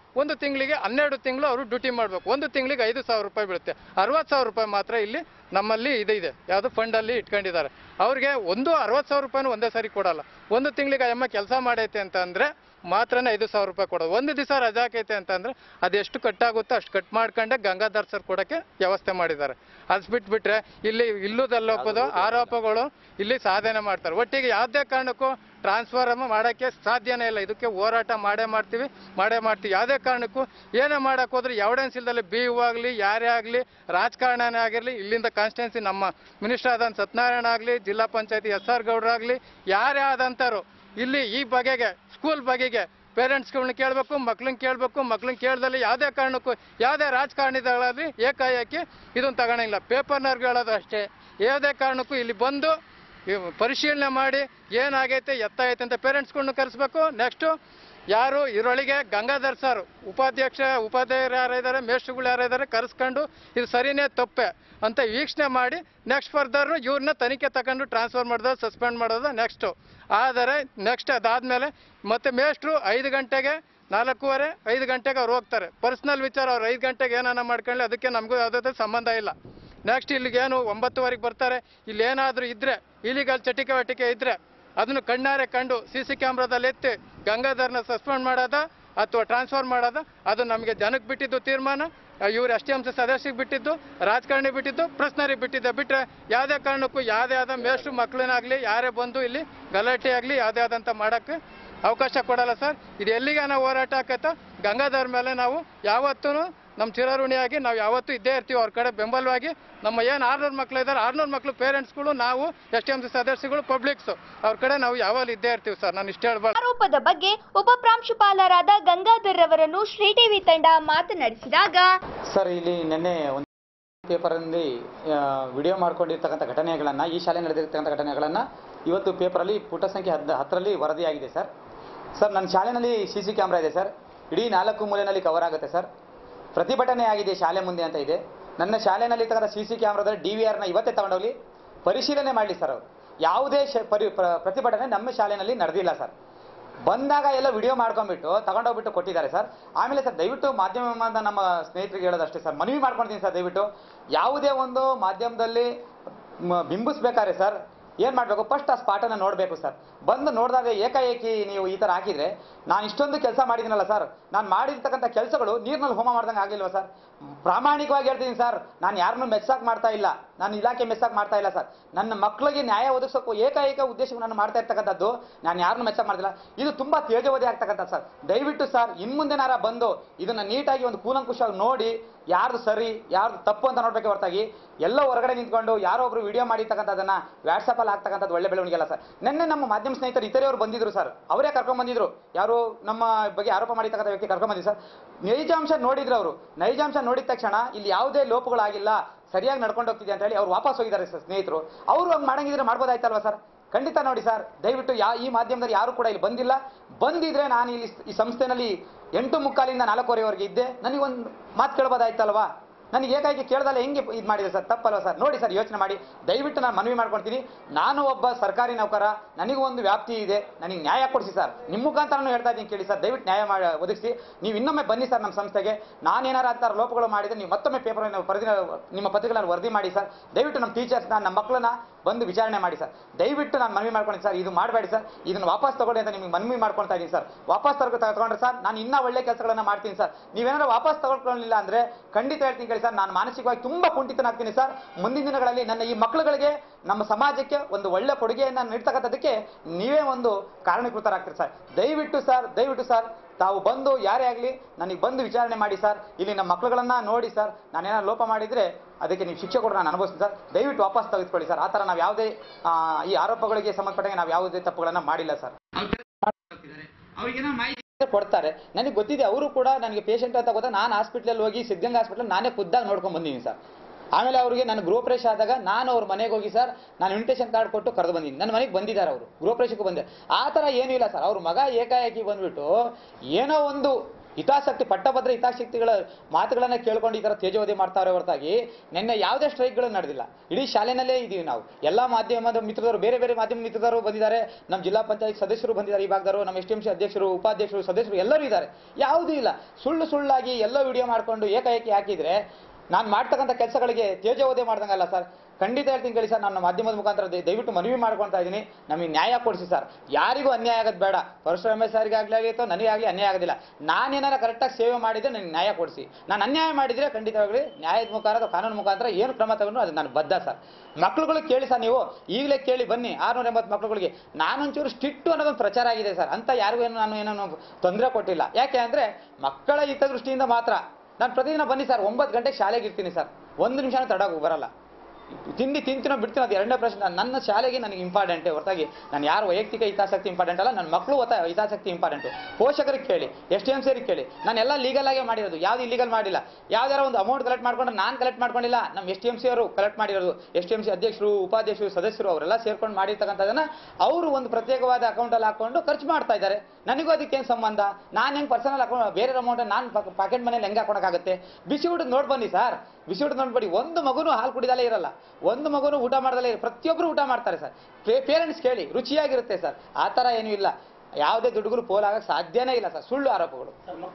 ಒಂದು ತಿಂಗಳಿಗೆ ಹನ್ನೆರಡು ತಿಂಗಳು ಅವರು ಡ್ಯೂಟಿ ಮಾಡಬೇಕು ಒಂದು ತಿಂಗಳಿಗೆ ಐದು ಸಾವಿರ ರೂಪಾಯಿ ಬೀಳುತ್ತೆ ಅರವತ್ತು ಸಾವಿರ ರೂಪಾಯಿ ಮಾತ್ರ ಇಲ್ಲಿ ನಮ್ಮಲ್ಲಿ ಇದು ಇದೆ ಯಾವುದು ಫಂಡಲ್ಲಿ ಇಟ್ಕೊಂಡಿದ್ದಾರೆ ಅವ್ರಿಗೆ ಒಂದು ಅರವತ್ತು ಸಾವಿರ ರೂಪಾಯಿನೂ ಒಂದೇ ಸಾರಿ ಕೊಡಲ್ಲ ಒಂದು ತಿಂಗಳಿಗೆ ಅಮ್ಮ ಕೆಲಸ ಮಾಡೈತೆ ಅಂತ ಅಂದರೆ ಮಾತ್ರನೇ ಐದು ಸಾವಿರ ರೂಪಾಯಿ ಕೊಡೋದು ಒಂದು ದಿವಸ ರಜಾ ಹಾಕೈತೆ ಅಂತಂದ್ರೆ ಅದೆಷ್ಟು ಕಟ್ಟಾಗುತ್ತೋ ಅಷ್ಟು ಕಟ್ ಮಾಡ್ಕೊಂಡೆ ಗಂಗಾಧರ್ ಸರ್ ಕೊಡೋಕ್ಕೆ ವ್ಯವಸ್ಥೆ ಮಾಡಿದ್ದಾರೆ ಅದು ಬಿಟ್ಬಿಟ್ರೆ ಇಲ್ಲಿ ಇಲ್ಲುದಲ್ಲೋಪೋದು ಆರೋಪಗಳು ಇಲ್ಲಿ ಸಾಧನೆ ಮಾಡ್ತಾರೆ ಒಟ್ಟಿಗೆ ಯಾವುದೇ ಕಾರಣಕ್ಕೂ ಟ್ರಾನ್ಸ್ಫರ್ ಮಾಡೋಕ್ಕೆ ಸಾಧ್ಯನೇ ಇಲ್ಲ ಇದಕ್ಕೆ ಹೋರಾಟ ಮಾಡೇ ಮಾಡ್ತೀವಿ ಮಾಡೇ ಮಾಡ್ತೀವಿ ಯಾವುದೇ ಕಾರಣಕ್ಕೂ ಏನೇ ಮಾಡಕ್ಕೆ ಹೋದ್ರೆ ಎವಿಡೆನ್ಸ್ ಇಲ್ದಲೆ ಬಿ ಯು ಆಗಲಿ ಯಾರೇ ಆಗಲಿ ರಾಜಕಾರಣನೇ ಆಗಿರಲಿ ಇಲ್ಲಿಂದ ಕಾನ್ಸ್ಟಿಟ್ಯೂನ್ಸಿ ನಮ್ಮ ಮಿನಿಸ್ಟರ್ ಆದಂಥ ಸತ್ಯನಾರಾಯಣ ಆಗಲಿ ಜಿಲ್ಲಾ ಪಂಚಾಯತಿ ಎಸ್ ಆರ್ ಗೌಡ್ರಾಗಲಿ ಯಾರೇ ಆದಂಥವ್ರು ಇಲ್ಲಿ ಈ ಬಗೆಗೆ ಸ್ಕೂಲ್ ಬಗೆಗೆ ಪೇರೆಂಟ್ಸ್ಗಳನ್ನ ಕೇಳಬೇಕು ಮಕ್ಳನ್ನ ಕೇಳಬೇಕು ಮಕ್ಳನ್ನ ಕೇಳ್ದಲ್ಲಿ ಯಾವುದೇ ಕಾರಣಕ್ಕೂ ಯಾವುದೇ ರಾಜಕಾರಣಿಗಳಾಗಲಿ ಏಕಾಏಕಿ ಇದನ್ನು ತಗೊಳಂಗಿಲ್ಲ ಪೇಪರ್ನವ್ರಿಗೆ ಹೇಳೋದು ಅಷ್ಟೇ ಯಾವುದೇ ಕಾರಣಕ್ಕೂ ಇಲ್ಲಿ ಬಂದು ಇವ್ ಪರಿಶೀಲನೆ ಮಾಡಿ ಏನಾಗೈತೆ ಎತ್ತಾಗೈತೆ ಅಂತ ಪೇರೆಂಟ್ಸ್ಗಳನ್ನ ಕರೆಸ್ಬೇಕು ನೆಕ್ಸ್ಟು ಯಾರು ಇದರೊಳಗೆ ಗಂಗಾಧರ್ ಸರ್ ಉಪಾಧ್ಯಕ್ಷ ಉಪಾಧ್ಯಾಯರು ಯಾರಿದ್ದಾರೆ ಮೇಷ್ಟ್ರುಗಳು ಯಾರಿದ್ದಾರೆ ಕರೆಸ್ಕೊಂಡು ಇದು ಸರಿನೇ ತಪ್ಪೆ ಅಂತ ವೀಕ್ಷಣೆ ಮಾಡಿ ನೆಕ್ಸ್ಟ್ ಫರ್ದರ್ ಇವ್ರನ್ನ ತನಿಖೆ ತಗೊಂಡು ಟ್ರಾನ್ಸ್ಫರ್ ಮಾಡೋದು ಸಸ್ಪೆಂಡ್ ಮಾಡೋದು ನೆಕ್ಸ್ಟು ಆದರೆ ನೆಕ್ಸ್ಟ್ ಅದಾದಮೇಲೆ ಮತ್ತೆ ಮೇಷ್ಟ್ರು ಐದು ಗಂಟೆಗೆ ನಾಲ್ಕೂವರೆ ಐದು ಗಂಟೆಗೆ ಅವ್ರು ಹೋಗ್ತಾರೆ ಪರ್ಸ್ನಲ್ ವಿಚಾರ ಅವ್ರು ಐದು ಗಂಟೆಗೆ ಏನಾನ ಮಾಡ್ಕೊಳ್ಳಿ ಅದಕ್ಕೆ ನಮಗೂ ಯಾವುದೇ ಸಂಬಂಧ ಇಲ್ಲ ನೆಕ್ಸ್ಟ್ ಇಲ್ಲಿಗೇನು ಒಂಬತ್ತುವರೆಗೆ ಬರ್ತಾರೆ ಇಲ್ಲಿ ಏನಾದರೂ ಇದ್ರೆ ಇಲಿಗಲ್ ಚಟಿಕೆ ವಟಿಕೆ ಇದ್ರೆ ಅದನ್ನು ಕಣ್ಣಾರೆ ಕಂಡು ಸಿ ಸಿ ಕ್ಯಾಮ್ರಾದಲ್ಲಿ ಎತ್ತಿ ಗಂಗಾಧರ್ನ ಸಸ್ಪೆಂಡ್ ಮಾಡೋದ ಅಥವಾ ಟ್ರಾನ್ಸ್ಫರ್ ಮಾಡೋದ ಅದು ನಮಗೆ ಜನಕ್ಕೆ ಬಿಟ್ಟಿದ್ದು ತೀರ್ಮಾನ ಇವ್ರು ಎಸ್ ಟಿ ಎಂ ಸಿ ಸದಸ್ಯರಿಗೆ ಬಿಟ್ಟಿದ್ದು ರಾಜಕಾರಣಿ ಬಿಟ್ಟಿದ್ದು ಪ್ರಶ್ನರಿಗೆ ಬಿಟ್ಟಿದ್ದೆ ಬಿಟ್ಟರೆ ಯಾವುದೇ ಕಾರಣಕ್ಕೂ ಯಾವುದೇ ಆದ ಮೇಷ್ಟ್ರು ಮಕ್ಕಳನ್ನಾಗಲಿ ಯಾರೇ ಬಂದು ಇಲ್ಲಿ ಗಲಾಟೆ ಆಗಲಿ ಯಾವುದೇ ಆದಂಥ ಮಾಡೋಕ್ಕೆ ಅವಕಾಶ ಕೊಡಲ್ಲ ಸರ್ ಇದು ಎಲ್ಲಿಗೆ ನಾವು ಹೋರಾಟ ಆಕೈತೋ ಗಂಗಾಧರ್ ಮೇಲೆ ನಾವು ಯಾವತ್ತೂ ನಮ್ಮ ಚಿರಋಣಿಯಾಗಿ ನಾವು ಯಾವತ್ತೂ ಇದ್ದೇ ಇರ್ತೀವಿ ಅವ್ರ ಕಡೆ ಬೆಂಬಲವಾಗಿ ನಮ್ಮ ಏನು ಆರ್ನೂರು ಮಕ್ಳು ಇದ್ದಾರೆ ಆರ್ನೂರು ಮಕ್ಕಳು ಪೇರೆಂಟ್ಸ್ಗಳು ನಾವು ಎಸ್ ಟಿ ಎಂ ಸಿ ಸದಸ್ಯಗಳು ಪಬ್ಲಿಕ್ಸು ಅವ್ರ ಕಡೆ ನಾವು ಯಾವಾಗಲೂ ಇದ್ದೇ ಇರ್ತೀವಿ ಸರ್ ನಾನು ಇಷ್ಟ ಹೇಳ್ಬಾರ್ದು ಆರೋಪದ ಬಗ್ಗೆ ಉಪ ಪ್ರಾಂಶುಪಾಲರಾದ ಗಂಗಾಧರ್ ಅವರನ್ನು ಶ್ರೀ ಟಿವಿ ತಂಡ ಮಾತನಾಡಿಸಿದಾಗ ಸರ್ ಇಲ್ಲಿ ನಿನ್ನೆ ಒಂದು ಪೇಪರಲ್ಲಿ ವಿಡಿಯೋ ಮಾಡ್ಕೊಂಡಿರ್ತಕ್ಕಂಥ ಘಟನೆಗಳನ್ನು ಈ ಶಾಲೆ ನಡೆದಿರ್ತಕ್ಕಂಥ ಘಟನೆಗಳನ್ನು ಇವತ್ತು ಪೇಪರಲ್ಲಿ ಪುಟ ಸಂಖ್ಯೆ ಹದ್ ಹತ್ತರಲ್ಲಿ ವರದಿಯಾಗಿದೆ ಸರ್ ಸರ್ ನನ್ನ ಶಾಲೆಯಲ್ಲಿ ಸಿ ಸಿ ಕ್ಯಾಮ್ರಾ ಇದೆ ಸರ್ ಇಡೀ ನಾಲ್ಕು ಮೂಲೆಯಲ್ಲಿ ಕವರ್ ಆಗುತ್ತೆ ಸರ್ ಪ್ರತಿಭಟನೆ ಆಗಿದೆ ಶಾಲೆ ಮುಂದೆ ಅಂತ ಇದೆ ನನ್ನ ಶಾಲೆಯಲ್ಲಿ ಇರ್ತಕ್ಕಂಥ ಸಿ ಸಿ ಕ್ಯಾಮ್ರಾದಲ್ಲಿ ಡಿ ವಿ ಆರ್ನ ಇವತ್ತೇ ತಗೊಂಡೋಗಿ ಪರಿಶೀಲನೆ ಮಾಡಲಿ ಸರ್ ಅವರು ಯಾವುದೇ ಶ ಪರಿ ಪ್ರ- ಪ್ರತಿಭಟನೆ ನಮ್ಮ ಶಾಲೆಯಲ್ಲಿ ನಡೆದಿಲ್ಲ ಸರ್ ಬಂದಾಗ ಎಲ್ಲ ವಿಡಿಯೋ ಮಾಡ್ಕೊಂಡ್ಬಿಟ್ಟು ತಗೊಂಡೋಗ್ಬಿಟ್ಟು ಕೊಟ್ಟಿದ್ದಾರೆ ಸರ್ ಆಮೇಲೆ ಸರ್ ದಯವಿಟ್ಟು ಮಾಧ್ಯಮ ನಮ್ಮ ಸ್ನೇಹಿತರಿಗೆ ಹೇಳೋದಷ್ಟೇ ಸರ್ ಮನವಿ ಮಾಡ್ಕೊಳ್ತೀನಿ ಸರ್ ದಯವಿಟ್ಟು ಯಾವುದೇ ಒಂದು ಮಾಧ್ಯಮದಲ್ಲಿ ಮ- ಬಿಂಬಿಸ್ಬೇಕಾದ್ರೆ ಸರ್ ಏನು ಮಾಡಬೇಕು ಫಸ್ಟ್ ಆ ಸ್ಪಾಟನ್ನು ನೋಡಬೇಕು ಸರ್ ಬಂದು ನೋಡಿದಾಗ ಏಕಾಏಕಿ ನೀವು ಈ ಥರ ಹಾಕಿದರೆ ನಾನು ಇಷ್ಟೊಂದು ಕೆಲಸ ಮಾಡಿದ್ದೀನಲ್ಲ ಸರ್ ನಾನು ಮಾಡಿರ್ತಕ್ಕಂಥ ಕೆಲಸಗಳು ನೀರಿನಲ್ಲಿ ಹೋಮ ಮಾಡ್ದಂಗೆ ಆಗಿಲ್ವಾ ಸರ್ ಪ್ರಾಮಾಣಿಕವಾಗಿ ಹೇಳ್ತೀನಿ ಸರ್ ನಾನು ಯಾರನ್ನೂ ಮೆಸ್ಸಾಕ್ ಮಾಡ್ತಾ ಇಲ್ಲ ನಾನು ಇಲಾಖೆ ಮೆಸ್ಸಾಕ್ ಮಾಡ್ತಾ ಇಲ್ಲ ಸರ್ ನನ್ನ ಮಕ್ಕಳಿಗೆ ನ್ಯಾಯ ಒದಗಿಸೋಕ್ಕೂ ಏಕೈಕ ಉದ್ದೇಶಕ್ಕೆ ನಾನು ಮಾಡ್ತಾ ಇರ್ತಕ್ಕಂಥದ್ದು ನಾನು ಯಾರನ್ನೂ ಮೆಸ್ಸಾಕ್ ಮಾಡ್ತಿಲ್ಲ ಇದು ತುಂಬ ತೇಜೋವಧಿ ಆಗ್ತಕ್ಕಂಥ ಸರ್ ದಯವಿಟ್ಟು ಸರ್ ಇನ್ನು ಮುಂದೆನಾರ ಬಂದು ಇದನ್ನು ನೀಟಾಗಿ ಒಂದು ಕೂಲಂಕುಷವಾಗಿ ನೋಡಿ ಯಾರ್ದು ಸರಿ ಯಾರ್ದು ತಪ್ಪು ಅಂತ ನೋಡ್ಬೇಕು ಹೊರತಾಗಿ ಎಲ್ಲ ಹೊರಗಡೆ ನಿಂತ್ಕೊಂಡು ಯಾರೋ ಒಬ್ರು ವಿಡಿಯೋ ಮಾಡಿರ್ತಕ್ಕಂಥದ್ದನ್ನ ವಾಟ್ಸಪ್ಪಲ್ಲಿ ಹಾಕ್ತಕ್ಕಂಥದ್ದು ಒಳ್ಳೆ ಬೆಳವಣಿಗೆ ಅಲ್ಲ ಸರ್ ನಿನ್ನೆ ನಮ್ಮ ಮಾಧ್ಯಮ ಸ್ನೇಹಿತರು ಇತರೆಯವರು ಬಂದಿದ್ರು ಸರ್ ಅವರೇ ಕರ್ಕೊಂಡ್ ಬಂದಿದ್ರು ಯಾರು ನಮ್ಮ ಬಗ್ಗೆ ಆರೋಪ ಮಾಡಿರ್ತಕ್ಕಂಥ ವ್ಯಕ್ತಿ ಕರ್ಕೊಂಡ್ ಬಂದಿದ್ರು ಸರ್ ನೈಜಾಂಶ ನೋಡಿದ್ರು ಅವರು ನೈಜಾಂಶ ನೋಡಿದ ತಕ್ಷಣ ಇಲ್ಲಿ ಯಾವುದೇ ಲೋಪಗಳಾಗಿಲ್ಲ ಸರಿಯಾಗಿ ನಡ್ಕೊಂಡು ಹೋಗ್ತಿದೆ ಅಂತ ಹೇಳಿ ಅವ್ರು ವಾಪಸ್ ಹೋಗಿದ್ದಾರೆ ಸರ್ ಸ್ನೇಹಿತರು ಅವರು ಹಂಗೆ ಮಾಡಂಗಿದ್ರೆ ಮಾಡ್ಬೋದಾಯ್ತಲ್ವಾ ಸರ್ ಖಂಡಿತ ನೋಡಿ ಸರ್ ದಯವಿಟ್ಟು ಯಾ ಈ ಮಾಧ್ಯಮದಲ್ಲಿ ಯಾರು ಕೂಡ ಇಲ್ಲಿ ಬಂದಿಲ್ಲ ಬಂದಿದ್ರೆ ನಾನು ಇಲ್ಲಿ ಈ ಸಂಸ್ಥೆನಲ್ಲಿ ಎಂಟು ಮುಕ್ಕಾಲಿಂದ ನಾಲ್ಕೂವರೆವರೆಗೆ ಇದ್ದೆ ನನಗೊಂದು ಮಾತು ಕೇಳ್ಬೋದಾಯ್ತಲ್ವಾ ನನಗೆ ಏಕಾಏಕಿ ಕೇಳ್ದಲ್ಲ ಹೆಂಗೆ ಇದು ಮಾಡಿದೆ ಸರ್ ತಪ್ಪಲ್ವಾ ಸರ್ ನೋಡಿ ಸರ್ ಯೋಚನೆ ಮಾಡಿ ದಯವಿಟ್ಟು ನಾನು ಮನವಿ ಮಾಡ್ಕೊಳ್ತೀನಿ ನಾನು ಒಬ್ಬ ಸರ್ಕಾರಿ ನೌಕರ ನನಗೂ ಒಂದು ವ್ಯಾಪ್ತಿ ಇದೆ ನನಗೆ ನ್ಯಾಯ ಕೊಡಿಸಿ ಸರ್ ನಿಮ್ಮ ಮುಖಾಂತರ ಹೇಳ್ತಾ ಇದ್ದೀನಿ ಕೇಳಿ ಸರ್ ದಯವಿಟ್ಟು ನ್ಯಾಯ ಮಾಡಿ ಒದಗಿಸಿ ನೀವು ಇನ್ನೊಮ್ಮೆ ಬನ್ನಿ ಸರ್ ನಮ್ಮ ಸಂಸ್ಥೆಗೆ ನಾನೇನಾರ ಅಂತಾರ ಲೋಪಗಳು ಮಾಡಿದ್ರೆ ನೀವು ಮತ್ತೊಮ್ಮೆ ಪೇಪರ್ ವರದಿ ನಿಮ್ಮ ಪತ್ರಿಕೆಗಳನ್ನು ವರದಿ ಮಾಡಿ ಸರ್ ದಯವಿಟ್ಟು ನಮ್ಮ ಟೀಚರ್ಸ್ನ ನಮ್ಮ ಮಕ್ಕಳನ್ನ ಬಂದು ವಿಚಾರಣೆ ಮಾಡಿ ಸರ್ ದಯವಿಟ್ಟು ನಾನು ಮನವಿ ಮಾಡ್ಕೊಂಡು ಸರ್ ಇದು ಮಾಡಬೇಡಿ ಸರ್ ಇದನ್ನು ವಾಪಸ್ ತಗೊಳ್ಳಿ ಅಂತ ನಿಮಗೆ ಮನವಿ ಮಾಡ್ಕೊಳ್ತಾ ಇದ್ದೀನಿ ಸರ್ ವಾಪಸ್ ತಗೋ ತಗೊಂಡ್ರೆ ಸರ್ ನಾನು ಇನ್ನೂ ಒಳ್ಳೆ ಕೆಲಸಗಳನ್ನ ಮಾಡ್ತೀನಿ ಸರ್ ನೀವೇನಾದ್ರು ವಾಪಸ್ ತಗೊಳ್ಕೊಳ್ಳಿಲ್ಲ ಅಂದ್ರೆ ಖಂಡಿತ ಹೇಳ್ತೀನಿ ಕೇಳಿ ಸರ್ ನಾನು ಮಾನಸಿಕವಾಗಿ ತುಂಬಾ ಕುಂಠಿತನಾಗ್ತೀನಿ ಸರ್ ಮುಂದಿನ ದಿನಗಳಲ್ಲಿ ನನ್ನ ಈ ಮಕ್ಕಳುಗಳಿಗೆ ನಮ್ಮ ಸಮಾಜಕ್ಕೆ ಒಂದು ಒಳ್ಳೆ ಕೊಡುಗೆಯನ್ನು ನೀಡ್ತಕ್ಕಂಥದ್ದಕ್ಕೆ ನೀವೇ ಒಂದು ಕಾರಣೀಕೃತರಾಗ್ತೀರಿ ಸರ್ ದಯವಿಟ್ಟು ಸರ್ ದಯವಿಟ್ಟು ಸರ್ ತಾವು ಬಂದು ಯಾರೇ ಆಗಲಿ ನನಗೆ ಬಂದು ವಿಚಾರಣೆ ಮಾಡಿ ಸರ್ ಇಲ್ಲಿ ನಮ್ಮ ಮಕ್ಕಳುಗಳನ್ನ ನೋಡಿ ಸರ್ ನಾನೇನಾದ್ರು ಲೋಪ ಮಾಡಿದರೆ ಅದಕ್ಕೆ ನೀವು ಶಿಕ್ಷೆ ಕೊಟ್ಟು ನಾನು ಅನುಭವಿಸ್ತೀನಿ ಸರ್ ದಯವಿಟ್ಟು ವಾಪಸ್ ತೆಗೆದುಕೊಳ್ಳಿ ಸರ್ ಆ ಥರ ನಾವು ಯಾವುದೇ ಆ, ಈ ಆರೋಪಗಳಿಗೆ ಸಂಬಂಧಪಟ್ಟಂಗೆ ನಾವು ಯಾವುದೇ ತಪ್ಪುಗಳನ್ನು ಮಾಡಿಲ್ಲ ಸರ್ ಕೊಡ್ತಾರೆ ನನಗೆ ಗೊತ್ತಿದೆ ಅವರು ಕೂಡ ನನಗೆ ಪೇಷಂಟ್ ಅಂತ ಗೊತ್ತಾ ನಾನು ಹಾಸ್ಪಿಟ್ಲಲ್ಲಿ ಹೋಗಿ ಸಿದ್ಧಗಂಗಾ ಹಾಸ್ಪಿಟಲ್ ನಾನೇ ಖುದ್ದಾಗಿ ನೋಡ್ಕೊಂಡು ಬಂದಿದ್ದೀನಿ ಸರ್ ಆಮೇಲೆ ಅವರಿಗೆ ನಾನು ಗೃಹಪ್ರವೇಶ ಆದಾಗ ನಾನು ಅವ್ರ ಮನೆಗೆ ಹೋಗಿ ಸರ್ ನಾನು ಇನ್ವಿಟೇಷನ್ ಕಾರ್ಡ್ ಕೊಟ್ಟು ಕರೆದು ಬಂದಿದ್ದೀನಿ ನನ್ನ ಮನೆಗೆ ಬಂದಿದ್ದಾರೆ ಅವರು ಗೃಹಪ್ರವೇಶಕ್ಕೂ ಬಂದೆ ಆ ಥರ ಏನೂ ಇಲ್ಲ ಸರ್ ಅವ್ರ ಮಗ ಏಕಾಏಕಿ ಬಂದ್ಬಿಟ್ಟು ಏನೋ ಒಂದು ಹಿತಾಸಕ್ತಿ ಪಟ್ಟಭದ್ರ ಹಿತಾಸಕ್ತಿಗಳ ಮಾತುಗಳನ್ನ ಕೇಳ್ಕೊಂಡು ಈ ತರ ತೇಜೋವಧಿ ಮಾಡ್ತಾರೆ ಹೊರತಾಗಿ ನಿನ್ನೆ ಯಾವುದೇ ಸ್ಟ್ರೈಕ್ಗಳು ನಡೆದಿಲ್ಲ ಇಡೀ ಶಾಲೆನಲ್ಲೇ ಇದೀವಿ ನಾವು ಎಲ್ಲಾ ಮಾಧ್ಯಮದ ಮಿತ್ರರು ಬೇರೆ ಬೇರೆ ಮಾಧ್ಯಮ ಮಿತ್ರರು ಬಂದಿದ್ದಾರೆ ನಮ್ಮ ಜಿಲ್ಲಾ ಪಂಚಾಯತ್ ಸದಸ್ಯರು ಬಂದಿದ್ದಾರೆ ಈ ಭಾಗದವರು ನಮ್ಮ ಎಸ್ ಟಿ ಎಂ ಸಿ ಅಧ್ಯಕ್ಷರು ಉಪಾಧ್ಯಕ್ಷರು ಸದಸ್ಯರು ಎಲ್ಲರೂ ಇದ್ದಾರೆ ಯಾವುದೂ ಇಲ್ಲ ಸುಳ್ಳು ಸುಳ್ಳಾಗಿ ಎಲ್ಲ ವಿಡಿಯೋ ಮಾಡ್ಕೊಂಡು ಏಕಾಏಕಿ ಹಾಕಿದ್ರೆ ನಾನು ಮಾಡ್ತಕ್ಕಂಥ ಕೆಲಸಗಳಿಗೆ ತೇಜೋವಧೆ ಮಾಡ್ದಂಗಲ್ಲ ಸರ್ ಖಂಡಿತ ಹೇಳ್ತೀನಿ ಕೇಳಿ ಸರ್ ನಾನು ಮಾಧ್ಯಮದ ಮುಖಾಂತರ ದಯ- ದಯವಿಟ್ಟು ಮನವಿ ಮಾಡ್ಕೊಳ್ತಾ ಇದ್ದೀನಿ ನಮಗೆ ನ್ಯಾಯ ಕೊಡಿಸಿ ಸರ್ ಯಾರಿಗೂ ಅನ್ಯಾಯ ಆಗೋದು ಬೇಡ ಪರಶುರಾಮ ಸರ್ಗೆ ಆಗಲಿ ಆಗಿತ್ತು ನನಗಾಗಲಿ ಅನ್ಯಾಯ ಆಗೋದಿಲ್ಲ ನಾನೇನಾರ ಕರೆಕ್ಟಾಗಿ ಸೇವೆ ಮಾಡಿದ್ರೆ ನನಗೆ ನ್ಯಾಯ ಕೊಡಿಸಿ ನಾನು ಅನ್ಯಾಯ ಮಾಡಿದರೆ ಖಂಡಿತವಾಗ್ಲಿ ನ್ಯಾಯದ ಮುಖಾಂತರ ಅಥವಾ ಕಾನೂನು ಮುಖಾಂತರ ಏನು ಕ್ರಮ ತಗೊಂಡು ಅದು ನಾನು ಬದ್ಧ ಸರ್ ಮಕ್ಳುಗಳು ಕೇಳಿ ಸರ್ ನೀವು ಈಗಲೇ ಕೇಳಿ ಬನ್ನಿ ಆರ್ನೂರ ಎಂಬತ್ತು ಮಕ್ಳುಗಳಿಗೆ ನಾನೊಂಚೂರು ಸ್ಟಿಟ್ಟು ಅನ್ನೋದೊಂದು ಪ್ರಚಾರ ಆಗಿದೆ ಸರ್ ಅಂತ ಯಾರಿಗೂ ಏನು ನಾನು ಏನೋ ತೊಂದರೆ ಕೊಟ್ಟಿಲ್ಲ ಯಾಕೆ ಅಂದರೆ ಮಕ್ಕಳ ಹಿತದೃಷ್ಟಿಯಿಂದ ಮಾತ್ರ ನಾನು ಪ್ರತಿದಿನ ಬನ್ನಿ ಸರ್ ಒಂಬತ್ತು ಗಂಟೆಗೆ ಶಾಲೆಗೆ ಇರ್ತೀನಿ ಸರ್ ಒಂದು ನಿಮಿಷನೂ ತಡೋಕೆ ಬರಲ್ಲ ತಿಂಡಿ ತಿಂತೀನೋ ಬಿಡ್ತೀನೋ ಅದು ಎರಡನೇ ಪ್ರಶ್ನೆ ನನ್ನ ಶಾಲೆಗೆ ನನಗೆ ಇಂಪಾರ್ಟೆಂಟೇ ಹೊರತಾಗಿ ನಾನು ಯಾರು ವೈಯಕ್ತಿಕ ಹಿತಾಸಕ್ತಿ ಇಂಪಾರ್ಟೆಂಟ್ ಅಲ್ಲ ನನ್ನ ಮಕ್ಕಳು ಹೊತ್ತ ಹಿತಾಸಕ್ತಿ ಇಂಪಾರ್ಟೆಂಟು ಪೋಷಕರಿಗೆ ಕೇಳಿ ಎಸ್ ಟಿ ಎಮ್ ಸಿರಿಗೆ ಕೇಳಿ ನಾನೆಲ್ಲ ಲೀಗಲ್ ಆಗೇ ಮಾಡಿರೋದು ಯಾವ್ದು ಇಲ್ಲಿಗಲ್ ಮಾಡಿಲ್ಲ ಯಾವ್ದಾರ ಒಂದು ಅಮೌಂಟ್ ಕಲೆಕ್ಟ್ ಮಾಡ್ಕೊಂಡ್ರೆ ನಾನು ಕಲೆಕ್ಟ್ ಮಾಡ್ಕೊಂಡಿಲ್ಲ ನಮ್ಮ ಎಸ್ ಟಿ ಎಮ್ ಸಿ ಅವರು ಕಲೆಕ್ಟ್ ಮಾಡಿರೋದು ಎಸ್ ಟಿ ಎಮ್ ಸಿ ಅಧ್ಯಕ್ಷರು ಉಪಾಧ್ಯಕ್ಷರು ಸದಸ್ಯರು ಅವರೆಲ್ಲ ಸೇರ್ಕೊಂಡು ಮಾಡಿರ್ತಕ್ಕಂಥದ್ದನ್ನ ಅವರು ಒಂದು ಪ್ರತ್ಯೇಕವಾದ ಅಕೌಂಟಲ್ಲಿ ಹಾಕೊಂಡು ಖರ್ಚು ಮಾಡ್ತಾ ಇದ್ದಾರೆ ನನಗೂ ಅದಕ್ಕೇನು ಸಂಬಂಧ ನಾನು ಹೆಂಗೆ ಪರ್ಸನಲ್ ಅಕೌಂಟ್ ಬೇರೆ ಅಮೌಂಟ್ ನಾನು ಪಾಕೆಟ್ ಮನೇಲಿ ಹೆಂಗೆ ಹಾಕೊಳಕ್ಕಾಗುತ್ತೆ ಬಿಸಿ ಊಟದ ನೋಡಿ ಬನ್ನಿ ಸರ್ ಬಿಸಿ ಊಟದ ನೋಡ್ಬೇಡಿ ಒಂದು ಮಗುನು ಹಾಲು ಕುಡಿದಲೇ ಇರಲ್ಲ ಒಂದು ಮಗುನು ಊಟ ಮಾಡ್ದಲೇ ಇರ ಪ್ರತಿಯೊಬ್ಬರು ಊಟ ಮಾಡ್ತಾರೆ ಸರ್ ಪೇರೆಂಟ್ಸ್ ಕೇಳಿ ರುಚಿಯಾಗಿರುತ್ತೆ ಸರ್ ಆ ಥರ ಏನೂ ಇಲ್ಲ ಯಾವುದೇ ದುಡುಗರು ಪೋಲಾಗಕ್ಕೆ ಸಾಧ್ಯನೇ ಇಲ್ಲ ಸರ್ ಸುಳ್ಳು ಆರೋಪಗಳು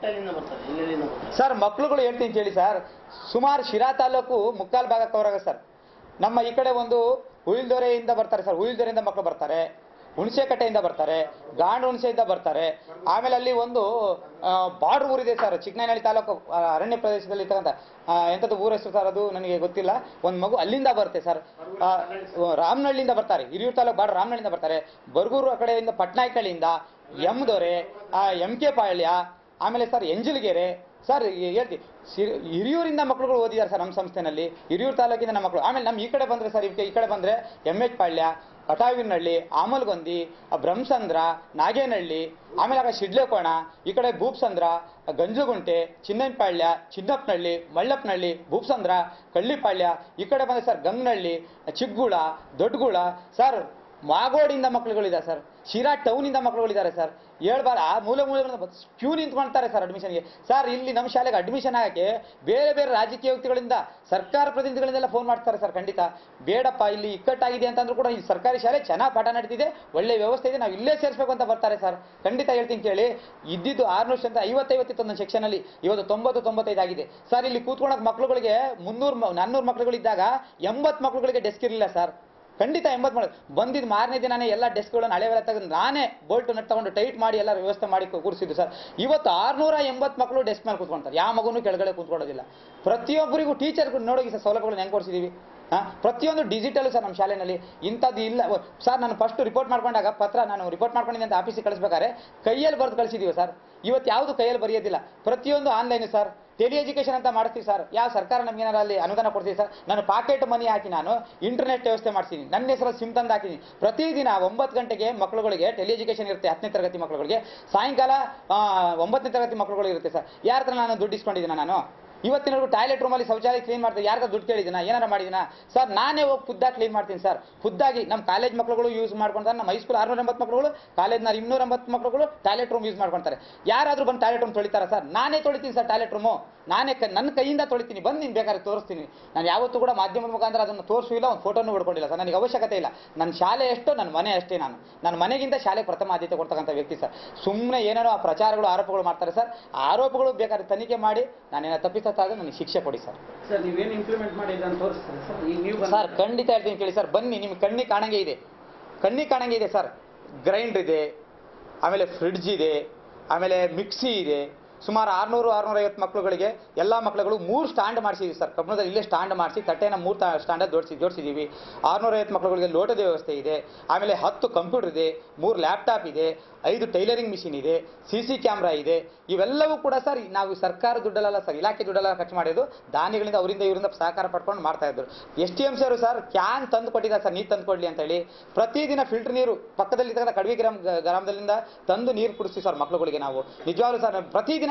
ಸರ್ ಮಕ್ಳುಗಳು ಹೇಳ್ತೀನಿ ಕೇಳಿ ಸರ್ ಸುಮಾರು ಶಿರಾ ತಾಲೂಕು ಮುಕ್ಕಾಲು ಭಾಗ ಕವರ್ ಆಗುತ್ತೆ ಸರ್ ನಮ್ಮ ಈ ಕಡೆ ಒಂದು ಹುಯಿಲ್ದೊರೆಯಿಂದ ಬರ್ತಾರೆ ಸರ್ ಹುಯಿಲ್ದೊರೆಯಿಂದ ಮಕ್ಕಳು ಬರ್ತಾರೆ ಹುಣಸೆಕಟ್ಟೆಯಿಂದ ಬರ್ತಾರೆ ಗಾಂಡ್ ಹುಣಸೆಯಿಂದ ಬರ್ತಾರೆ ಆಮೇಲೆ ಅಲ್ಲಿ ಒಂದು ಬಾರ್ಡರ್ ಊರಿದೆ ಸರ್ ಚಿಕ್ಕನಹಳ್ಳಿ ತಾಲೂಕು ಆ, ಅರಣ್ಯ ಪ್ರದೇಶದಲ್ಲಿ ಇರ್ತಕ್ಕಂಥ ಆ, ಎಂಥದ್ದು ಊರ ಹೆಸರು ಸರ್ ಅದು ನನಗೆ ಗೊತ್ತಿಲ್ಲ ಒಂದು ಮಗು ಅಲ್ಲಿಂದ ಬರುತ್ತೆ ಸರ್ ಆ, ರಾಮನಹಳ್ಳಿಯಿಂದ ಬರ್ತಾರೆ ಹಿರಿಯೂರು ತಾಲೂಕು ಬಾರ್ಡರ್ ರಾಮನಹಳ್ಳಿಯಿಂದ ಬರ್ತಾರೆ ಬರ್ಗೂರು ಆ ಕಡೆಯಿಂದ ಪಟ್ನಾಯ್ಕಳ್ಳಿಯಿಂದ ಎಮ್ದೊರೆ ಎಂ ಕೆ ಪಾಳ್ಯ ಆಮೇಲೆ ಸರ್ ಎಂಜಲ್ಗೆರೆ ಸರ್ ಹೇಳ್ತಿ ಸಿ- ಹಿರಿಯೂರಿಂದ ಮಕ್ಕಳುಗಳು ಓದಿದ್ದಾರೆ ಸರ್ ನಮ್ಮ ಸಂಸ್ಥೆನಲ್ಲಿ ಹಿರಿಯೂರು ತಾಲೂಕಿಂದ ನಮ್ಮ ಮಕ್ಕಳು ಆಮೇಲೆ ನಮ್ಮ ಈ ಕಡೆ ಬಂದರೆ ಸರ್ ಈ ಕಡೆ ಬಂದರೆ ಎಮ್ ಎಚ್ ಪಾಳ್ಯ ಪಟಾವಿನಹಳ್ಳಿ ಆಮಲ್ಗೊಂದಿ ಆ ಬ್ರಹ್ಮಸಂದ್ರ ನಾಗೇನಹಳ್ಳಿ ಆಮೇಲೆ ಆಗ ಶಿಡ್ಲೆಕೋಣ ಈ ಕಡೆ ಭೂಪ್ಸಂದ್ರ ಗಂಜುಗುಂಟೆ ಚಿನ್ನನಪಾಳ್ಯ ಚಿನ್ನಪ್ಪನಹಳ್ಳಿ ಮಳ್ಳಪ್ಪನಹಳ್ಳಿ ಭೂಪ್ಸಂದ್ರ ಕಳ್ಳಿಪಾಳ್ಯ ಈ ಕಡೆ ಬಂದರೆ ಸರ್ ಗಂಗನಹಳ್ಳಿ ಚಿಕ್ಕಗೂಳ ದೊಡ್ಡಗೂಳ ಸರ್ ಮಾಗೋಡಿಂದ ಮಕ್ಕಳುಗಳಿದ್ದಾರೆ ಸರ್ ಶಿರಾ ಟೌನಿಂದ ಮಕ್ಕಳುಗಳಿದ್ದಾರೆ ಸರ್ ಹೇಳ್ಬಾರ ಆ ಮೂಲೆ ಮೂಲೆಗಳಿಂದ ಕ್ಯೂ ನಿಂತ್ಕೊಳ್ತಾರೆ ಸರ್ ಅಡ್ಮಿಷನ್ಗೆ ಸರ್ ಇಲ್ಲಿ ನಮ್ಮ ಶಾಲೆಗೆ ಅಡ್ಮಿಷನ್ ಆಗಕ್ಕೆ ಬೇರೆ ಬೇರೆ ರಾಜಕೀಯ ವ್ಯಕ್ತಿಗಳಿಂದ ಸರ್ಕಾರ ಪ್ರತಿನಿಧಿಗಳಿಂದೆಲ್ಲ ಫೋನ್ ಮಾಡ್ತಾರೆ ಸರ್ ಖಂಡಿತ ಬೇಡಪ್ಪ ಇಲ್ಲಿ ಇಕ್ಕಟ್ಟಾಗಿದೆ ಅಂತಂದ್ರೂ ಕೂಡ ಈ ಸರ್ಕಾರಿ ಶಾಲೆ ಚೆನ್ನಾಗಿ ಪಾಠ ನಡೀತಿದೆ ಒಳ್ಳೆ ವ್ಯವಸ್ಥೆ ಇದೆ ನಾವು ಇಲ್ಲೇ ಸೇರಿಸ್ಬೇಕು ಅಂತ ಬರ್ತಾರೆ ಸರ್ ಖಂಡಿತ ಹೇಳ್ತೀನಿ ಕೇಳಿ ಇದ್ದಿದ್ದು ಆರ್ನೂರು ಅಂತ ಐವತ್ತೈವತ್ತಿತ್ತು ಒಂದು ಸೆಕ್ಷನಲ್ಲಿ ಇವತ್ತು ತೊಂಬತ್ತು ತೊಂಬತ್ತೈದು ಆಗಿದೆ ಸರ್ ಇಲ್ಲಿ ಕೂತ್ಕೊಳಕ್ ಮಕ್ಳುಗಳಿಗೆ ಮುನ್ನೂರು ನಾನ್ನೂರು ಮಕ್ಳುಗಳಿದ್ದಾಗ ಎಂಬತ್ತು ಮಕ್ಳುಗಳಿಗೆ ಡೆಸ್ಕ್ ಇರಲಿಲ್ಲ ಸರ್ ಖಂಡಿತ ಎಂಬತ್ತು ಮಾಡಿ ಬಂದಿದ್ದು ಮಾರನೇ ದಿನಾನೇ ಎಲ್ಲ ಡೆಸ್ಕ್ಗಳನ್ನು ಹಳೆವೆಲ್ಲ ತೆಗೆದು ನಾನೇ ಬೋಲ್ಟ್ ನಟ್ ತಗೊಂಡು ಟೈಟ್ ಮಾಡಿ ಎಲ್ಲ ವ್ಯವಸ್ಥೆ ಮಾಡಿ ಕೂರಿಸಿದ್ದು ಸರ್ ಇವತ್ತು ಆರ್ನೂರ ಎಂಬತ್ತು ಮಕ್ಕಳು ಡೆಸ್ಕ್ ಮೇಲೆ ಕೂತ್ಕೊಳ್ತಾರೆ ಯಾವ ಮಗುನು ಕೆಳಗಡೆ ಕೂತ್ಕೊಳ್ಳೋದಿಲ್ಲ ಪ್ರತಿಯೊಬ್ಬರಿಗೂ ಟೀಚರ್ ನೋಡೋಗಿ ಸರ್ ಸೌಲಭ್ಯಗಳನ್ನ ಹೆಂಗೆ ಕೊಡಿಸಿದೀವಿ ಹಾ ಪ್ರತಿಯೊಂದು ಡಿಜಿಟಲ್ ಸರ್ ನಮ್ಮ ಶಾಲೆಯಲ್ಲಿ ಇಂಥದ್ದು ಇಲ್ಲ ಓ, ಸರ್ ನಾನು ಫಸ್ಟ್ ರಿಪೋರ್ಟ್ ಮಾಡ್ಕೊಂಡಾಗ ಪತ್ರ ನಾನು ರಿಪೋರ್ಟ್ ಮಾಡ್ಕೊಂಡಿದ್ದೆ ಅಂತ ಆಫೀಸಿಗೆ ಕಳಿಸ್ಬೇಕಾದ್ರೆ ಕೈಯಲ್ಲಿ ಬರೆದು ಕಳಿಸಿದೀವಿ ಸರ್ ಇವತ್ತು ಯಾವುದು ಕೈಯಲ್ಲಿ ಬರೆಯೋದಿಲ್ಲ ಪ್ರತಿಯೊಂದು ಆನ್ಲೈನ್ ಸರ್ ಟೆಲಿ ಎಜುಕೇಶನ್ ಅಂತ ಮಾಡ್ತೀವಿ ಸರ್ ಯಾವ ಸರ್ಕಾರ ನಮ್ಗೆ ಏನಾರ ಅಲ್ಲಿ ಅನುದಾನ ಕೊಡ್ತೀವಿ ಸರ್ ನಾನು ಪಾಕೆಟ್ ಮನಿ ಹಾಕಿ ನಾನು ಇಂಟರ್ನೆಟ್ ವ್ಯವಸ್ಥೆ ಮಾಡ್ತೀನಿ ನನ್ನ ಹೆಸರಲ್ಲಿ ಸಿಮ್ ತಂದು ಹಾಕಿದ್ದೀನಿ ಪ್ರತಿದಿನ ಒಂಬತ್ತು ಗಂಟೆಗೆ ಮಕ್ಕಳುಗಳಿಗೆ ಟೆಲಿ ಎಜುಕೇಶನ್ ಇರುತ್ತೆ ಹತ್ತನೇ ತರಗತಿ ಮಕ್ಕಳುಗಳಿಗೆ ಸಾಯಂಕಾಲ ಆ, ಒಂಬತ್ತನೇ ತರಗತಿ ಮಕ್ಕಳುಗಳು ಇರುತ್ತೆ ಸರ್ ಯಾರ ಹತ್ರ ನಾನು ದುಡ್ಡು ಇಸ್ಕೊಂಡಿದ್ದೀನ ನಾನು ಇವತ್ತಿನವರೆಗೂ ಟಾಯ್ಲೆಟ್ ರೂಮಲ್ಲಿ ಶೌಚಾಲಯ ಕ್ಲೀನ್ ಮಾಡ್ತೀನಿ ಯಾರ್ಗ ದುಡ್ಡು ಕೇಳಿದಿನ ಏನಾರ ಮಾಡಿದಿನ ಸರ್ ನಾನೇ ಹೋಗಿ ಖುದ್ದಾಗಿ ಕ್ಲೀನ್ ಮಾಡ್ತೀನಿ ಸರ್ ಖುದ್ದಾಗಿ ನಮ್ಮ ಕಾಲೇಜ್ ಮಕ್ಕಳುಗಳು ಯೂಸ್ ಮಾಡ್ಕೊಂತಾರೆ ನಮ್ಮ ಹೈಸ್ಕೂಲ್ ಆರ್ನೂರ ಎಂಬತ್ತು ಮಕ್ಕಳುಗಳು ಕಾಲೇಜ್ನ ಇನ್ನೂರ ಎಂಬತ್ತು ಮಕ್ಕಳುಗಳು ಟಾಯ್ಲೆಟ್ ರೂಮ್ ಯೂಸ್ ಮಾಡ್ಕೊಂತಾರೆ ಯಾರಾದರೂ ಬಂದು ಟಾಯ್ಲೆಟ್ ರೂಮ್ ತೊಳಿತಾರ ಸರ್ ನಾನೇ ತೊಳಿತೀನಿ ಸರ್ ಟಾಯ್ಲೆಟ್ ರೂಮು ನಾನೇ ಕ- ನನ್ನ ಕೈಯಿಂದ ತೊಳಿತೀನಿ ಬಂದು ನೀನು ಬೇಕಾದ್ರೆ ತೋರಿಸ್ತೀನಿ ನಾನು ಯಾವತ್ತೂ ಕೂಡ ಮಾಧ್ಯಮದ ಮುಖಾಂತರ ಅದನ್ನು ತೋರಿಸೂ ಇಲ್ಲ ಒಂದು ಫೋಟೋನು ಹೊಡ್ಕೊಂಡಿಲ್ಲ ಸರ್ ನನಗೆ ಅವಶ್ಯಕತೆ ಇಲ್ಲ ನನ್ನ ಶಾಲೆ ಎಷ್ಟೋ ನನ್ನ ಮನೆ ಅಷ್ಟೇ ನಾನು ನನ್ನ ಮನೆಗಿಂತ ಶಾಲೆಗೆ ಪ್ರಥಮ ಆದ್ಯತೆ ಕೊಡ್ತಕ್ಕಂಥ ವ್ಯಕ್ತಿ ಸರ್ ಸುಮ್ಮನೆ ಏನೇನೋ ಆ ಪ್ರಚಾರಗಳು ಆರೋಪಗಳು ಮಾಡ್ತಾರೆ ಸರ್ ಆರೋಪಗಳು ಬೇಕಾದ್ರೆ ತನಿಖೆ ಮಾಡಿ ನಾನೇನೋ ತಪ್ಪಿಸತ್ತಾದ್ರೆ ನನಗೆ ಶಿಕ್ಷೆ ಕೊಡಿ ಸರ್ ಸರ್ ನೀವೇನು ಇಂಪ್ಲಿಮೆಂಟ್ ಮಾಡಿದ್ರೆ ಅಂತ ತೋರಿಸ್ತಾರೆ ಸರ್ ಈಗ ನೀವು ಸರ್ ಖಂಡಿತ ಹೇಳ್ತೀನಿ ಕೇಳಿ ಸರ್ ಬನ್ನಿ ನಿಮ್ಗೆ ಕಣ್ಣಿಗೆ ಕಾಣಂಗೆ ಇದೆ ಕಣ್ಣಿಗೆ ಕಾಣಂಗೆ ಇದೆ ಸರ್ ಗ್ರೈಂಡರ್ ಇದೆ ಆಮೇಲೆ ಫ್ರಿಡ್ಜ್ ಇದೆ ಆಮೇಲೆ ಮಿಕ್ಸಿ ಇದೆ ಸುಮಾರು ಆರ್ನೂರು ಆರ್ನೂರ ಐವತ್ತು ಮಕ್ಕಳುಗಳಿಗೆ ಎಲ್ಲ ಮಕ್ಕಳುಗಳು ಮೂರು ಸ್ಟ್ಯಾಂಡ್ ಮಾಡಿಸಿದ್ವಿ ಸರ್ ಕಬ್ಬಣದಲ್ಲಿ ಇಲ್ಲೇ ಸ್ಟ್ಯಾಂಡ್ ಮಾಡಿಸಿ ತಟ್ಟೆನ ಮೂರು ಸ್ಟ್ಯಾಂಡ್ ಜೋಡಿಸಿ ಜೋಡಿಸಿದ್ದೀವಿ ಆರ್ನೂರ ಐವತ್ತು ಮಕ್ಕಳುಗಳಿಗೆ ಲೋಟದ ವ್ಯವಸ್ಥೆ ಇದೆ ಆಮೇಲೆ ಹತ್ತು ಕಂಪ್ಯೂಟರ್ ಇದೆ ಮೂರು ಲ್ಯಾಪ್ಟಾಪ್ ಇದೆ ಐದು ಟೈಲರಿಂಗ್ ಮಿಷಿನ್ ಇದೆ ಸಿ ಸಿ ಕ್ಯಾಮ್ರಾ ಇದೆ ಇವೆಲ್ಲವೂ ಕೂಡ ಸರ್ ನಾವು ಸರ್ಕಾರ ದುಡ್ಡಲ್ಲ ಸರ್ ಇಲಾಖೆ ದುಡ್ಡೆಲ್ಲ ಖರ್ಚು ಮಾಡಿದ್ದು ದಾನಿಗಳಿಂದ ಅವರಿಂದ ಇವರಿಂದ ಸಹಕಾರ ಪಡ್ಕೊಂಡು ಮಾಡ್ತಾ ಇದ್ರು ಎಸ್ ಟಿ ಎಂ ಸಿ ಅವರು ಸರ್ ಕ್ಯಾನ್ ತಂದು ಕೊಟ್ಟಿದ್ದಾರೆ ಸರ್ ನೀರು ತಂದು ಕೊಡ್ಲಿ ಅಂತ ಹೇಳಿ ಪ್ರತಿದಿನ ಫಿಲ್ಟರ್ ನೀರು ಪಕ್ಕದಲ್ಲಿ ಇರ್ತಕ್ಕಂಥ ಕಡವಿ ಗ್ರಾಮ ಗ್ರಾಮದಲ್ಲಿಂದ ತಂದು ನೀರು ಕುಡಿಸ್ತೀವಿ ಸರ್ ಮಕ್ಕಳುಗಳಿಗೆ ನಾವು ನಿಜವಾಗ್ಲೂ ಸರ್ ಪ್ರತಿದಿನ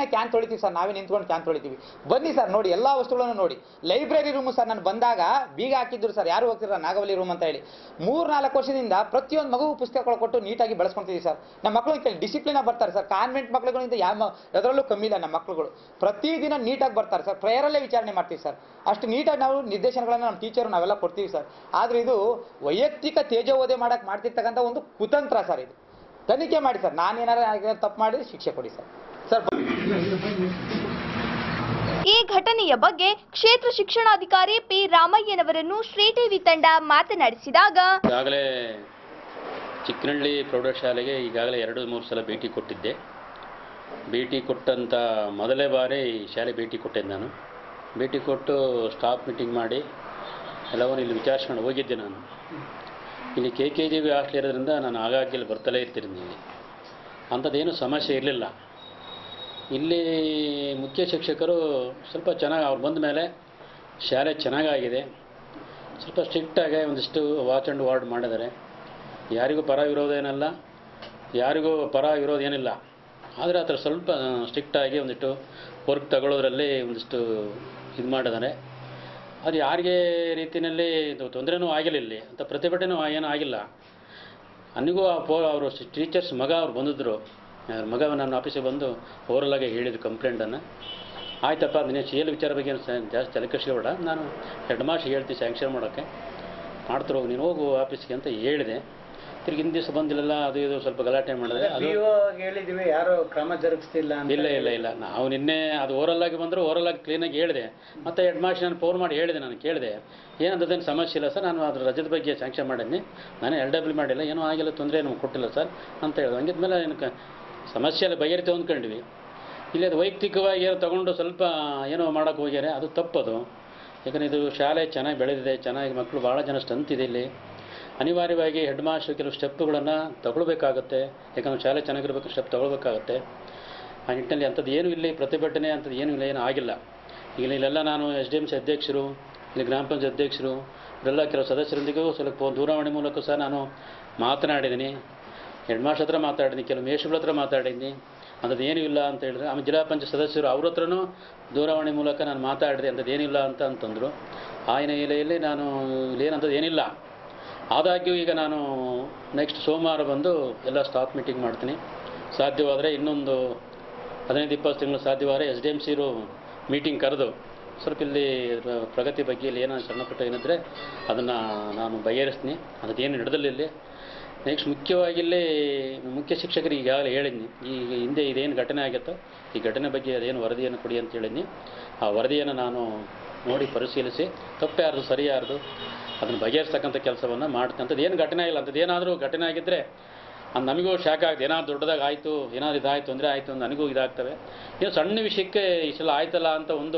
ನಾವೇನೇ ಕ್ಯಾನ್ ತೊಳಿತೀವಿ ಸರ್ ನಾವೇ ನಿಂತ್ಕೊಂಡು ಕ್ಯಾನ್ ತೊಳಿತೀವಿ ಬನ್ನಿ ಸರ್ ನೋಡಿ ಎಲ್ಲ ವಸ್ತುಗಳನ್ನು ನೋಡಿ ಲೈಬ್ರರಿ ರೂಮು ಸರ್ ನಾನು ಬಂದಾಗ ಬೀಗ ಹಾಕಿದ್ರು ಸರ್ ಯಾರು ಹೋಗ್ತಿರ ನಾಗವಲ್ಲಿ ರೂಮ್ ಅಂತ ಹೇಳಿ ಮೂರ್ ನಾಲ್ಕು ವರ್ಷದಿಂದ ಪ್ರತಿಯೊಂದು ಮಗುವು ಪುಸ್ತಕಗಳು ಕೊಟ್ಟು ನೀಟಾಗಿ ಬೆಳೆಸ್ಕೊಂತೀವಿ ಸರ್ ನಮ್ಮ ಮಕ್ಕಳು ಕೇಳಿ ಡಿಸಿಪ್ಲಿನ್ ಬರ್ತಾರೆ ಸರ್ ಕಾನ್ವೆಂಟ್ ಮಕ್ಕಳುಗಳಿಂದ ಯಾವ ಅದರಲ್ಲೂ ಕಮ್ಮಿ ಇಲ್ಲ ನಮ್ಮ ಮಕ್ಕಳುಗಳು ಪ್ರತಿದಿನ ನೀಟಾಗಿ ಬರ್ತಾರೆ ಸರ್ ಪ್ರೇಯರಲ್ಲೇ ವಿಚಾರಣೆ ಮಾಡ್ತೀವಿ ಸರ್ ಅಷ್ಟು ನೀಟಾಗಿ ನಾವು ನಿರ್ದೇಶನಗಳನ್ನ ನಮ್ಮ ಟೀಚರ್ ನಾವೆಲ್ಲ ಕೊಡ್ತೀವಿ ಸರ್ ಆದ್ರೆ ಇದು ವೈಯಕ್ತಿಕ ತೇಜೋವಧೆ ಮಾಡಕ್ ಮಾಡ್ತಿರ್ತಕ್ಕಂಥ ಒಂದು ಕುತಂತ್ರ ಸರ್ ಇದು ತನಿಖೆ ಮಾಡಿ ಸರ್ ನಾನೇನಾರ ತಪ್ಪು ಮಾಡಿದ್ರೆ ಶಿಕ್ಷೆ ಕೊಡಿ ಸರ್ ಸರ್ ಈ ಘಟನೆಯ ಬಗ್ಗೆ ಕ್ಷೇತ್ರ ಶಿಕ್ಷಣಾಧಿಕಾರಿ ಪಿ ರಾಮಯ್ಯನವರನ್ನು ಶ್ರೀ ಟಿವಿ ತಂಡ ಮಾತನಾಡಿಸಿದಾಗ ಈಗಾಗಲೇ ಚಿಕ್ಕನಹಳ್ಳಿ ಪ್ರೌಢಶಾಲೆಗೆ ಈಗಾಗಲೇ ಎರಡು ಮೂರು ಸಲ ಭೇಟಿ ಕೊಟ್ಟಿದ್ದೆ ಭೇಟಿ ಕೊಟ್ಟಂಥ ಮೊದಲೇ ಬಾರಿ ಶಾಲೆ ಭೇಟಿ ಕೊಟ್ಟೆ ನಾನು ಭೇಟಿ ಕೊಟ್ಟು ಸ್ಟಾಫ್ ಮೀಟಿಂಗ್ ಮಾಡಿ ಎಲ್ಲವನ್ನು ಇಲ್ಲಿ ವಿಚಾರಿಸ್ಕೊಂಡು ಹೋಗಿದ್ದೆ ನಾನು ಇಲ್ಲಿ K K G B hostel ಇರೋದ್ರಿಂದ ನಾನು ಆಗಾಗ್ಗೆ ಇಲ್ಲಿ ಬರ್ತಲೇ ಇರ್ತಿರ್ತೀನಿ ಅಂಥದ್ದೇನು ಸಮಸ್ಯೆ ಇರಲಿಲ್ಲ ಇಲ್ಲಿ ಮುಖ್ಯ ಶಿಕ್ಷಕರು ಸ್ವಲ್ಪ ಚೆನ್ನಾಗಿ ಅವ್ರು ಬಂದ ಮೇಲೆ ಶಾಲೆ ಚೆನ್ನಾಗಾಗಿದೆ ಸ್ವಲ್ಪ ಸ್ಟ್ರಿಕ್ಟಾಗಿ ಒಂದಿಷ್ಟು ವಾಚ್ ಆ್ಯಂಡ್ ವಾರ್ಡ್ ಮಾಡಿದ್ದಾರೆ ಯಾರಿಗೂ ಪರ ವಿರೋಧ ಏನಲ್ಲ ಯಾರಿಗೂ ಪರ ವಿರೋಧ ಏನಿಲ್ಲ ಆದರೆ ಆ ಥರ ಸ್ವಲ್ಪ ಸ್ಟ್ರಿಕ್ಟಾಗಿ ಒಂದಿಷ್ಟು ವರ್ಕ್ ತಗೊಳ್ಳೋದ್ರಲ್ಲಿ ಒಂದಿಷ್ಟು ಇದು ಮಾಡಿದ್ದಾರೆ ಅದು ಯಾರಿಗೆ ರೀತಿಯಲ್ಲಿ ಇದು ತೊಂದರೆನೂ ಆಗಿಲ್ಲ ಇಲ್ಲಿ ಅಂತ ಪ್ರತಿಭಟನೆನೂ ಏನೂ ಆಗಿಲ್ಲ ನನಗೂ ಆ ಪೋ ಅವರು ಟೀಚರ್ಸ್ ಮಗ ಅವ್ರು ಬಂದಿದ್ದರು ಅವ್ರ ಮಗ ನನ್ನ ಆಫೀಸಿಗೆ ಬಂದು ಓರಲಾಗೆ ಹೇಳಿದ್ರು ಕಂಪ್ಲೇಂಟನ್ನು ಆಯ್ತಪ್ಪ ನಿನ್ನೆ ಸಿ ಎಲ್ ವಿಚಾರ ಬಗ್ಗೆ ಏನು ಸ- ಜಾಸ್ತಿ ತಲೆ ಕೆಡಿಸ್ಕೊಬೇಡ ನಾನು ಹೆಡ್ ಮಾಸ್ಟ್ರಿಗೆ ಹೇಳ್ತೀನಿ ಸ್ಯಾಂಕ್ಷನ್ ಮಾಡೋಕ್ಕೆ ಮಾಡ್ತಿರೋ ನೀನು ಹೋಗು ಆಫೀಸ್ಗೆ ಅಂತ ಹೇಳಿದೆ ತಿರ್ಗಿ ಹಿಂದಿನ ದಿವಸ ಬಂದಿಲ್ಲ ಅದು ಇದು ಸ್ವಲ್ಪ ಗಲಾಟೆ ಮಾಡಿದ್ರೆ ಅದು ಹೇಳಿದ್ವಿ ಯಾರು ಕ್ರಮ ಜರುಗಿಸ್ತಿಲ್ಲ ಅಂತ ಇಲ್ಲ ಇಲ್ಲ ಇಲ್ಲ ನಾವು ನಿನ್ನೆ ಅದು ಓರಲ್ ಆಗಿ ಬಂದರೂ ಓರಲ್ ಆಗಿ ಕ್ಲೀನಾಗಿ ಹೇಳಿದೆ ಮತ್ತೆ ಹೆಡ್ ಮಾಸ್ಟರ್ ನಾನು ಫೋನ್ ಮಾಡಿ ಹೇಳಿದೆ ನಾನು ಕೇಳಿದೆ ಏನಂತದೇನು ಸಮಸ್ಯೆ ಇಲ್ಲ ಸರ್ ನಾನು ಅದ್ರ ರಜದ ಬಗ್ಗೆ ಸ್ಯಾಂಕ್ಷನ್ ಮಾಡೀನಿ ನಾನು ಎಲ್ ಡಬ್ಲ್ಯೂ ಮಾಡಿಲ್ಲ ಏನೂ ಆಗಿಲ್ಲ ತೊಂದರೆ ಏನು ಕೊಟ್ಟಿಲ್ಲ ಸರ್ ಅಂತ ಹೇಳಿದೆ ಹಂಗಿದ್ಮೇಲೆ ಏನಕ್ಕೆ ಸಮಸ್ಯೆ ಎಲ್ಲ ಬಗೆಹರಿತು ಅಂದ್ಕೊಂಡ್ವಿ ಇಲ್ಲಿ ಅದು ವೈಯಕ್ತಿಕವಾಗಿ ಏನೋ ತಗೊಂಡು ಸ್ವಲ್ಪ ಏನೋ ಮಾಡೋಕೆ ಹೋಗ್ಯಾರೆ ಅದು ತಪ್ಪದು ಯಾಕಂದರೆ ಇದು ಶಾಲೆ ಚೆನ್ನಾಗಿ ಬೆಳೆದಿದೆ ಚೆನ್ನಾಗಿ ಮಕ್ಕಳು ಭಾಳ ಜನ ಸ್ಟ್ರೆಂತ್ ಇದೆ ಇಲ್ಲಿ ಅನಿವಾರ್ಯವಾಗಿ ಹೆಡ್ ಮಾಸ್ಟರ್ ಕೆಲವು ಸ್ಟೆಪ್ಪುಗಳನ್ನು ತಗೊಳ್ಬೇಕಾಗತ್ತೆ ಯಾಕಂದ್ರೆ ಶಾಲೆ ಚೆನ್ನಾಗಿರ್ಬೇಕು ಸ್ಟೆಪ್ ತಗೊಳ್ಬೇಕಾಗತ್ತೆ ಆ ನಿಟ್ಟಿನಲ್ಲಿ ಅಂಥದ್ದು ಏನೂ ಇಲ್ಲಿ ಪ್ರತಿಭಟನೆ ಅಂಥದ್ದು ಏನೂ ಇಲ್ಲ ಏನೂ ಆಗಿಲ್ಲ ಈಗ ಇಲ್ಲೆಲ್ಲ ನಾನು ಎಸ್ ಡಿ ಎಮ್ ಸಿ ಅಧ್ಯಕ್ಷರು ಇಲ್ಲಿ ಗ್ರಾಮ ಪಂಚಾಯತ್ ಅಧ್ಯಕ್ಷರು ಇವರೆಲ್ಲ ಕೆಲವು ಸದಸ್ಯರೊಂದಿಗೂ ಸ್ವಲ್ಪ ಫೋನ್ ದೂರವಾಣಿ ಮೂಲಕ ಸಹ ನಾನು ಮಾತನಾಡಿದ್ದೀನಿ ಹೆಡ್ ಮಾಸ್ಟರ್ ಹತ್ರ ಮಾತಾಡಿದ್ದೀನಿ ಕೆಲವು ಮೇಷ್ಗಳ ಹತ್ರ ಮಾತಾಡಿದ್ದೀನಿ ಅಂಥದ್ದು ಏನೂ ಇಲ್ಲ ಅಂತ ಹೇಳಿದ್ರೆ ಆಮೇಲೆ ಜಿಲ್ಲಾ ಪಂಚಾಯತ್ ಸದಸ್ಯರು ಅವ್ರ ಹತ್ರನೂ ದೂರವಾಣಿ ಮೂಲಕ ನಾನು ಮಾತಾಡಿದೆ ಅಂಥದ್ದು ಏನಿಲ್ಲ ಅಂತ ಅಂತಂದರು ಆ ಹಿನ್ನೆಲೆಯಲ್ಲಿ ನಾನು ಇಲ್ಲೇನಂಥದ್ದು ಏನಿಲ್ಲ ಆದಾಗ್ಯೂ ಈಗ ನಾನು ನೆಕ್ಸ್ಟ್ ಸೋಮವಾರ ಬಂದು ಎಲ್ಲ ಸ್ಟಾಫ್ ಮೀಟಿಂಗ್ ಮಾಡ್ತೀನಿ ಸಾಧ್ಯವಾದರೆ ಇನ್ನೊಂದು ಹದಿನೈದು ಇಪ್ಪತ್ತು ತಿಂಗಳು ಸಾಧ್ಯವಾದರೆ ಎಸ್ ಡಿ ಎಮ್ ಸಿರು ಮೀಟಿಂಗ್ ಕರೆದು ಸ್ವಲ್ಪ ಇಲ್ಲಿ ಪ್ರ- ಪ್ರಗತಿ ಬಗ್ಗೆ ಇಲ್ಲಿ ಏನೋ ಸಣ್ಣ ಪುಟ್ಟ ಏನಿದ್ರೆ ಅದನ್ನು ನಾನು ಬಗೆಹರಿಸ್ತೀನಿ ಅದೇನು ನಡೆದಿಲ್ಲ ಇಲ್ಲಿ ನೆಕ್ಸ್ಟ್ ಮುಖ್ಯವಾಗಿ ಇಲ್ಲಿ ಮುಖ್ಯ ಶಿಕ್ಷಕರಿಗೆ ಈಗಾಗಲೇ ಹೇಳಿದ್ನಿ ಈಗ ಹಿಂದೆ ಇದೇನು ಘಟನೆ ಆಗಿತ್ತೋ ಈ ಘಟನೆ ಬಗ್ಗೆ ಅದೇನು ವರದಿಯನ್ನು ಕೊಡಿ ಅಂತ ಹೇಳಿದ್ನಿ ಆ ವರದಿಯನ್ನು ನಾನು ನೋಡಿ ಪರಿಶೀಲಿಸಿ ತಪ್ಪು ಯಾರ್ದು ಸರಿ ಯಾರ್ದು ಅದನ್ನು ಬಗೆಹರಿಸ್ತಕ್ಕಂಥ ಕೆಲಸವನ್ನು ಮಾಡ್ತಕ್ಕಂಥದ್ದು ಏನು ಘಟನೆ ಆಗಿಲ್ಲ ಅಂಥದ್ದು ಏನಾದರೂ ಘಟನೆ ಆಗಿದ್ದರೆ ಅದು ನಮಗೂ ಶಾಕ್ ಆಗುತ್ತೆ ಏನಾದ್ರು ದೊಡ್ಡದಾಗ ಆಯಿತು ಏನಾದ್ರು ಇದಾಯಿತು ತೊಂದರೆ ಆಯಿತು ಅಂತ ನನಗೂ ಇದಾಗ್ತವೆ ಏನು ಸಣ್ಣ ವಿಷಯಕ್ಕೆ ಇಷ್ಟೆಲ್ಲ ಆಯ್ತಲ್ಲ ಅಂತ ಒಂದು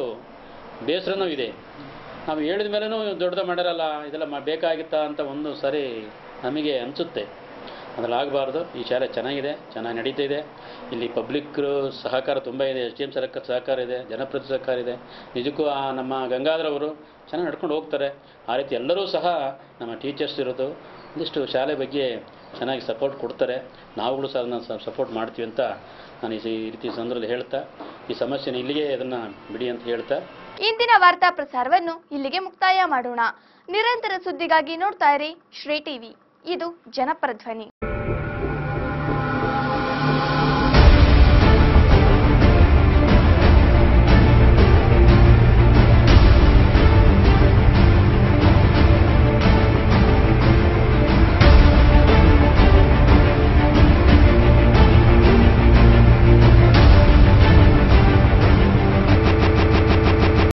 ಬೇಸರನೂ ಇದೆ ನಾವು ಹೇಳಿದ ಮೇಲೂ ದೊಡ್ಡದ ಮಾಡ್ಯಾರಲ್ಲ ಇದೆಲ್ಲ ಮಾ ಬೇಕಾಗಿತ್ತಾ ಅಂತ ಒಂದು ಸರಿ ನಮಗೆ ಅನಿಸುತ್ತೆ ಅದ್ರಲ್ಲಿ ಆಗಬಾರ್ದು ಈ ಶಾಲೆ ಚೆನ್ನಾಗಿದೆ ಚೆನ್ನಾಗಿ ನಡೀತಾ ಇದೆ ಇಲ್ಲಿ ಪಬ್ಲಿಕ್ ಸಹಕಾರ ತುಂಬ ಇದೆ ಎಸ್ ಡಿ ಎಮ್ ಸರ್ಕಾರ ಸಹಕಾರ ಇದೆ ಜನಪ್ರತಿ ಸಹಕಾರ ಇದೆ ನಿಜಕ್ಕೂ ಆ ನಮ್ಮ ಗಂಗಾಧರ್ ಅವರು ಚೆನ್ನಾಗಿ ನಡ್ಕೊಂಡು ಹೋಗ್ತಾರೆ ಆ ರೀತಿ ಎಲ್ಲರೂ ಸಹ ನಮ್ಮ ಟೀಚರ್ಸ್ ಇರೋದು ಒಂದಿಷ್ಟು ಶಾಲೆ ಬಗ್ಗೆ ಚೆನ್ನಾಗಿ ಸಪೋರ್ಟ್ ಕೊಡ್ತಾರೆ ನಾವುಗಳು ಸಹ ಅದನ್ನು ಸಪೋರ್ಟ್ ಮಾಡ್ತೀವಿ ಅಂತ ನಾನು ಈ ಈ ರೀತಿ ಸಂದರ್ಭದಲ್ಲಿ ಹೇಳ್ತಾ ಈ ಸಮಸ್ಯೆನ ಇಲ್ಲಿಗೆ ಅದನ್ನು ಬಿಡಿ ಅಂತ ಹೇಳ್ತಾ ಇಂದಿನ ವಾರ್ತಾ ಪ್ರಸಾರವನ್ನು ಇಲ್ಲಿಗೆ ಮುಕ್ತಾಯ ಮಾಡೋಣ ನಿರಂತರ ಸುದ್ದಿಗಾಗಿ ನೋಡ್ತಾ ಇರಿ ಶ್ರೀ ಟಿವಿ ಇದು ಜನಪರ ಧ್ವನಿ